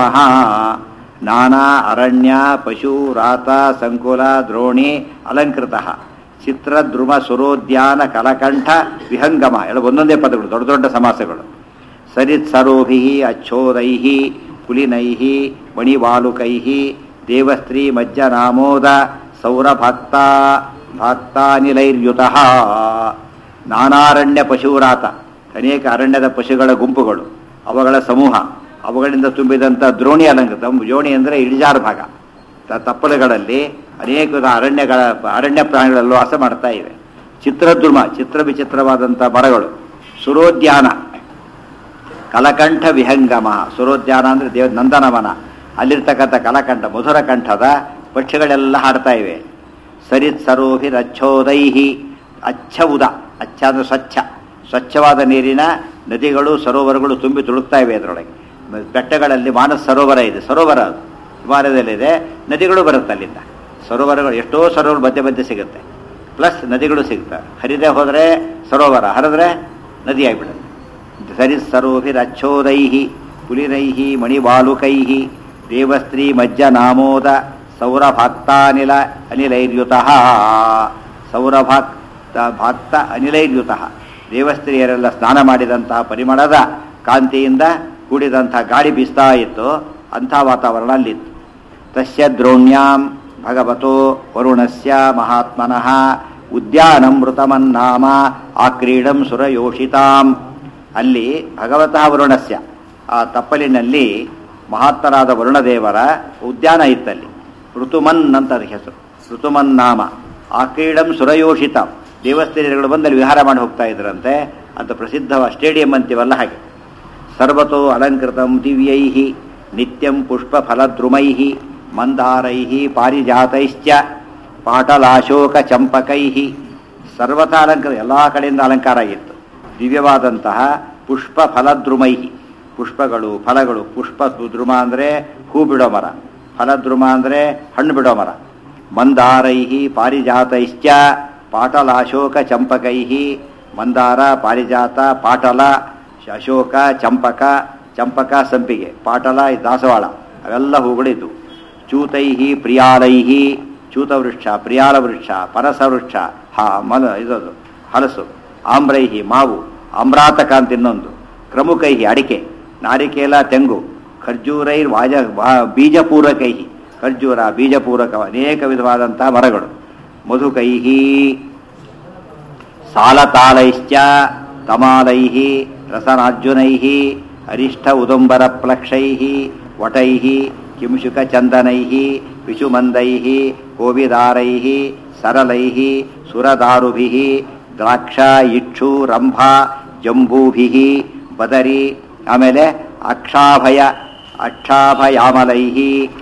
ನಾನಾ ಅರಣ್ಯ ಪಶೂರಾತ ಸಂಕುಲ ದ್ರೋಣಿ ಅಲಂಕೃತ ಚಿತ್ರದ್ರುಮ ಸುರೋದ್ಯಾನ ಕಲಕಂಠ ವಿಹಂಗಮ ಎಲ್ಲ ಒಂದೊಂದೇ ಪದಗಳು ದೊಡ್ಡ ದೊಡ್ಡ ಸಮಾಸಗಳು ಸರಿತ್ ಸರೋಭಿ ಅಚ್ಛೋದೈ ಕುಲಿನೈ ಮಣಿವಾಲುಕೈ ದೇವಸ್ತ್ರೀ ಮಜ್ಜನಾಮೋದ ಸೌರಭಕ್ತ ಭಕ್ತಾನಿಲೈರ್ಯುತ ನಾನಾರಣ್ಯ ಪಶುರಾತ ಅನೇಕ ಅರಣ್ಯದ ಪಶುಗಳ ಗುಂಪುಗಳು ಅವುಗಳ ಸಮೂಹ ಅವುಗಳಿಂದ ತುಂಬಿದಂಥ ದ್ರೋಣಿ ಅಲಂಕೃತ ಜೋಣಿ ಅಂದರೆ ಇಳಿಜಾರು ಭಾಗ ತ- ತಪ್ಪಲುಗಳಲ್ಲಿ ಅನೇಕ ಅರಣ್ಯಗಳ ಅರಣ್ಯ ಪ್ರಾಣಿಗಳಲ್ಲೂ ವಾಸ ಮಾಡ್ತಾ ಇವೆ ಚಿತ್ರದ್ರುಮ ಚಿತ್ರ ವಿಚಿತ್ರವಾದಂಥ ಮರಗಳು ಸುರೋದ್ಯಾನ ಕಲಕಂಠ ವಿಹಂಗಮ ಸುರೋದ್ಯಾನ ಅಂದರೆ ದೇವ ನಂದನವನ ಅಲ್ಲಿರ್ತಕ್ಕಂಥ ಕಲಕಂಠ ಮಧುರ ಕಂಠದ ಪಕ್ಷಿಗಳೆಲ್ಲ ಹಾಡ್ತಾ ಇವೆ ಸರಿತ್ ಸರೋಭಿರಚ್ಛೋದೈಹಿ ಅಚ್ಛ ಉದ ಅಚ್ಛ ಅಂದರೆ ಸ್ವಚ್ಛ ಸ್ವಚ್ಛವಾದ ನೀರಿನ ನದಿಗಳು ಸರೋವರಗಳು ತುಂಬಿ ತುಳುಕ್ತಾ ಇವೆ ಅದರೊಳಗೆ ಬೆಟ್ಟಗಳಲ್ಲಿ ಮಾನಸ ಸರೋವರ ಇದೆ ಸರೋವರ ಅದು ಹಿಮಾಲಯದಲ್ಲಿದೆ ನದಿಗಳು ಬರುತ್ತೆ ಅಲ್ಲಿಂದ ಸರೋವರಗಳು ಎಷ್ಟೋ ಸರೋವರ ಮಧ್ಯೆ ಮಧ್ಯೆ ಸಿಗುತ್ತೆ ಪ್ಲಸ್ ನದಿಗಳು ಸಿಗ್ತವೆ ಹರಿದೇ ಹೋದರೆ ಸರೋವರ ಹರಿದ್ರೆ ನದಿ ಆಗಿಬಿಡುತ್ತೆ ಸರಿ ಸರೋಭಿರಚ್ಛೋದೈಹಿ ಪುಲಿರೈಹಿ ಮಣಿಬಾಲುಕೈಃ ದೇವಸ್ತ್ರೀ ಮಜ್ಜ ನಾಮೋದ ಸೌರಭಾಕ್ತಾನಿಲ ಅನಿಲೈರ್ಯುತಃ ಸೌರಭಾಕ್ತ ಭಾಕ್ತ ಅನಿಲೈರ್ಯುತಃ ದೇವಸ್ತ್ರೀಯರೆಲ್ಲ ಸ್ನಾನ ಮಾಡಿದಂತಹ ಪರಿಮಳದ ಕಾಂತಿಯಿಂದ ಕೂಡಿದಂತಹ ಗಾಳಿ ಬೀಸ್ತಾ ಇತ್ತು ಅಂಥ ವಾತಾವರಣ ಅಲ್ಲಿತ್ತು ತಸ್ಯ ದ್ರೋಣ್ಯಾಂ ಭಗವತೋ ವರುಣಸ್ಯ ಮಹಾತ್ಮನಃ ಉದ್ಯಾನಮೃತಮನ್ನಾಮ ಆಕ್ರೀಡಂ ಸುರಯೋಷಿತಾಂ ಅಲ್ಲಿ ಭಗವತಃ ವರುಣಸ್ಯ ಆ ತಪ್ಪಲಿನಲ್ಲಿ ಮಹಾತ್ಮರಾದ ವರುಣದೇವರ ಉದ್ಯಾನ ಇತ್ತಲ್ಲಿ ಋತುಮನ್ ಅಂತ ಅದಕ್ಕೆ ಹೆಸರು ಋತುಮನ್ ನಾಮ ಆಕ್ರೀಡಂ ಸುರಯೋಷಿತ ದೇವಸ್ಥಾನಗಳು ಬಂದು ಅಲ್ಲಿ ವಿಹಾರ ಮಾಡಿ ಹೋಗ್ತಾ ಇದ್ರಂತೆ ಅಂತ ಪ್ರಸಿದ್ಧ ಸ್ಟೇಡಿಯಂ ಅಂತೀವಲ್ಲ ಹಾಗೆ ಸರ್ವತೋ ಅಲಂಕೃತಂ ದಿವ್ಯೈ ನಿತ್ಯಂ ಪುಷ್ಪಫಲದ್ರುಮೈ ಮಂದಾರೈ ಪಾರಿಜಾತೈಶ್ಚ ಪಾಟಲಾಶೋಕ ಚಂಪಕೈ ಸರ್ವತಾ ಅಲಂಕಾರ ಎಲ್ಲ ಕಡೆಯಿಂದ ಅಲಂಕಾರ ಆಗಿತ್ತು ದಿವ್ಯವಾದಂತಹ ಪುಷ್ಪ ಫಲದ್ರುಮೈ ಪುಷ್ಪಗಳು ಫಲಗಳು ಪುಷ್ಪ ದ್ರುಮ ಅಂದರೆ ಹೂ ಬಿಡೋ ಮರ ಫಲದ್ರುಮ ಅಂದರೆ ಹಣ್ಣು ಬಿಡೋ ಮರ ಮಂದಾರೈ ಪಾರಿಜಾತೈಶ್ಚ ಪಾಟಲಾಶೋಕ ಚಂಪಕೈ ಮಂದಾರ ಪಾರಿಜಾತ ಪಾಟಲ ಅಶೋಕ ಚಂಪಕ ಚಂಪಕ ಸಂಪಿಗೆ ಪಾಟಲ ಈ ದಾಸವಾಳ ಅವೆಲ್ಲ ಹೂಗಳಿದ್ದು ಚೂತೈ ಪ್ರಿಯಾಲೈ ಚೂತ ವೃಕ್ಷ ಪ್ರಿಯಾಲ ವೃಕ್ಷ ಪರಸ ವೃಕ್ಷ ಹಾ ಮಲ ಇದದು ಹಲಸು ಆಮ್ರೈಹಿ ಮಾವು ಅಮ್ರಾತಕ ಅಂತ ಇನ್ನೊಂದು ಕ್ರಮುಕೈಹಿ ಅಡಿಕೆ ನಾರಿಕೇಲ ತೆಂಗು ಖರ್ಜೂರೈರ್ ವಾಜ ವಾ- ಬೀಜಪೂರಕೈ ಖರ್ಜೂರ ಬೀಜಪೂರಕ ಅನೇಕ ವಿಧವಾದಂತಹ ಮರಗಳು ಮಧುಕೈಹಿ ಸಾಲತಾಲೈಶ್ಚ ತಮಾಲೈಃ ರಸನಾರ್ಜುನೈಃ ಅರಿಷ್ಠ ಉದಂಬರ ಪ್ಲಕ್ಷೈಃ ವಟೈಃ ಕಿಂಶುಕಚಂದನೈಃ ವಿಷುಮಂದೈಃ ಕೋವಿದಾರೈಃ ಸರಳೈಃ ಸುರದಾರುಭಿಃ ದ್ರಾಕ್ಷ ಇಕ್ಷು ರಂಭ ಜಂಬೂಭಿಃ ಬದರಿ ಆಮೇಲೆ ಅಕ್ಷಾಭಯ ಅಕ್ಷಾಭಯಾಮಲೈಃ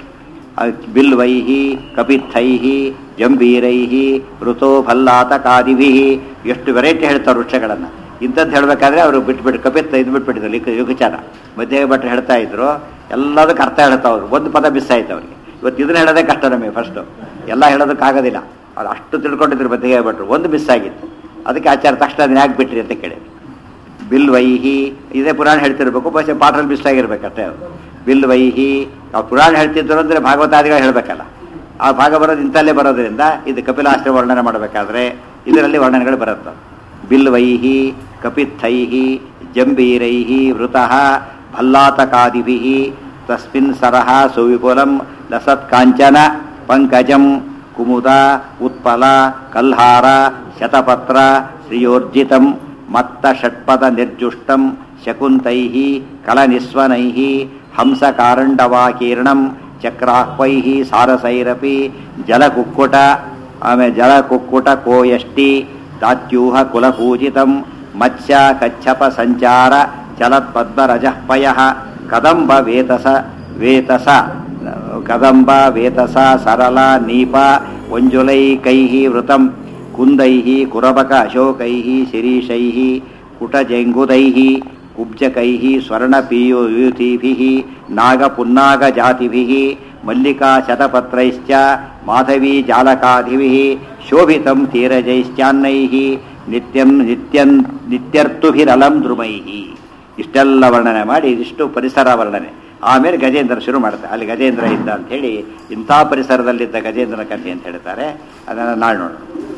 ಬಿಲ್ವೈಃ ಕಪಿತ್ತೈಃ ಜಂಬೀರೈಃ ಋತೋ ಭಲ್ಲಾತಕಾದಿಭಿಃ ಎಷ್ಟು ವೆರೈಟಿ ಹೇಳ್ತಾರೆ ವೃಕ್ಷಗಳನ್ನು ಇಂಥದ್ದು ಹೇಳಬೇಕಾದ್ರೆ ಅವರು ಬಿಟ್ಬಿಟ್ಟು ಕಪಿತ್ತ ಇದು ಬಿಟ್ಬಿಟ್ಟಿದ್ರು ಲಿಖ ಯುಗಚಾರ ಮಧ್ಯೆ ಭಟ್ರು ಹೇಳ್ತಾ ಇದ್ರು ಎಲ್ಲದಕ್ಕೆ ಅರ್ಥ ಹೇಳ್ತಾ ಅವರು ಒಂದು ಪದ ಮಿಸ್ ಆಯ್ತು ಅವ್ರಿಗೆ ಇವತ್ತು ಇದನ್ನ ಹೇಳೋದೇ ಕಷ್ಟ ನಮಗೆ ಫಸ್ಟು ಎಲ್ಲ ಹೇಳೋದಕ್ಕಾಗೋದಿಲ್ಲ ಅವ್ರು ಅಷ್ಟು ತಿಳ್ಕೊಂಡಿದ್ರು ಮಧ್ಯೆ ಭಟ್ರು ಒಂದು ಮಿಸ್ ಆಗಿತ್ತು ಅದಕ್ಕೆ ಆಚಾರ ತಕ್ಷಣ ಅದನ್ನ ಯಾಕೆ ಬಿಟ್ರಿ ಅಂತ ಕೇಳಿದ್ರು ಬಿಲ್ವೈಹಿ ಇದೇ ಪುರಾಣ ಹೇಳ್ತಿರ್ಬೇಕು ಬಹುಶಃ ಪಾಠದಲ್ಲಿ ಮಿಸ್ ಆಗಿರ್ಬೇಕಷ್ಟೇ ಅದು ಬಿಲ್ವೈಹಿ ನಾವು ಪುರಾಣ ಹೇಳ್ತಿದ್ರು ಅಂದರೆ ಭಾಗವತಾದಿಗಳು ಹೇಳಬೇಕಲ್ಲ ಆ ಭಾಗ ಬರೋದು ಇಂಥಲ್ಲೇ ಬರೋದ್ರಿಂದ ಇದು ಕಪಿಲಾಸ್ತ್ರ ವರ್ಣನೆ ಮಾಡಬೇಕಾದ್ರೆ ಇದರಲ್ಲಿ ವರ್ಣನೆಗಳು ಬರುತ್ತೆ ಬಿಲ್ವೈಹಿ ಕಪಿತ್ತೈಹಿ ಜಂಬೀರೈಹಿ ವೃತಃ ಭಲ್ಲಾತಕಾದಿಭಿಃ ತಸ್ಮಿನ್ ಸರಹ ಸುವಿಪುಲಂ ಲಸತ್ ಕಾಂಚನ ಪಂಕಜಂ ಕುಮುದ ಉತ್ಪಲ ಕಲ್ಹಾರ ಶತಪತ್ರ ಶ್ರಿಯೋರ್ಜಿತಂ ಮತ್ತ ಷಟ್ಪದ ನಿರ್ಜುಷ್ಟಂ ಶಕುಂತೈಃ ಕಲನಿಸ್ವನೈಃ ಹಂಸಕಾರಂಡವಾಕೀರ್ಣಂ ಚಕ್ರಾಹ್ವೈಃ ಸಾರಸೈರಪಿ ಜಲಕುಕ್ಕುಟ ಆಮೇಲೆ ಜಲಕುಕ್ಕುಟ ಕೋಯಷ್ಟಿ ದಾತ್ಯೂಹ ಕುಲಪೂಜಿತಂ ಮತ್ಸ್ಯ ಕಚ್ಚಪ ಸಂಚಾರ ಚಲತ್ಪದ್ಮರಜಃಪಯ ಕದಂಬ ವೇತಸ ವೇತಸ ಕದಂಬ ವೇತಸ ಸರಳ ನೀಪ ವಂಜುಲೈಕೈಃ ವೃತಂ ಕುಂದೈಃ ಕುರಬಕ ಅಶೋಕೈಃ ಶಿರೀಷೈಃ ಕುಟಜಂಗುದೈಃ ಕುಬ್ಜಕೈಃ ಸ್ವರ್ಣಪೀಯೂತಿಭಿಃ ನಾಗಪುನ್ನಾಗಜಾತಿಭಿಃ ಮಲ್ಲಿಕಾ ಶತಪತ್ರೈಶ್ಚ ಮಾಧವೀ ಜಾಲಕಾದಿಭಿಃ ಶೋಭಿತಂ ತೀರಜೈಶ್ಚಾನ್ನೈಃ ನಿತ್ಯಂ ನಿತ್ಯಂ ನಿತ್ಯರ್ತುಭಿರಲಂ ದ್ರುಮೈಃ ಇಷ್ಟೆಲ್ಲ ವರ್ಣನೆ ಮಾಡಿ ಇದಿಷ್ಟು ಪರಿಸರ ವರ್ಣನೆ ಆಮೇಲೆ ಗಜೇಂದ್ರ ಶುರು ಮಾಡ್ತಾರೆ ಅಲ್ಲಿ ಗಜೇಂದ್ರ ಇದ್ದ ಅಂತ ಹೇಳಿ ಇಂಥ ಪರಿಸರದಲ್ಲಿದ್ದ ಗಜೇಂದ್ರನ ಕಥೆ ಅಂತ ಹೇಳ್ತಾರೆ ಅದನ್ನು ನಾಳೆ ನೋಡೋಣ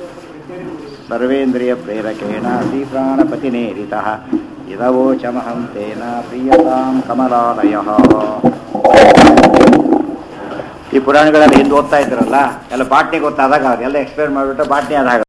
ಸರ್ವೇಂದ್ರಿಯ ಪ್ರೇರಕೇಣ ಶ್ರೀ ಪ್ರಾಣಪತಿನೇರಿತ ಇದವೋಚಮಹಂ ತೇನ ಪ್ರಿಯತಾಂ ಕಮಲಾಲಯ ಈ ಪುರಾಣಗಳೆಲ್ಲ ಹಿಂದೆ ಓದ್ತಾ ಇದ್ರಲ್ಲ ಎಲ್ಲ ಬಾಟ್ನಿ ಗೊತ್ತಾದಾಗ ಎಲ್ಲ ಎಕ್ಸ್ಪ್ಲೇನ್ ಮಾಡಿಬಿಟ್ಟು ಬಾಟ್ನಿ ಆದಾಗ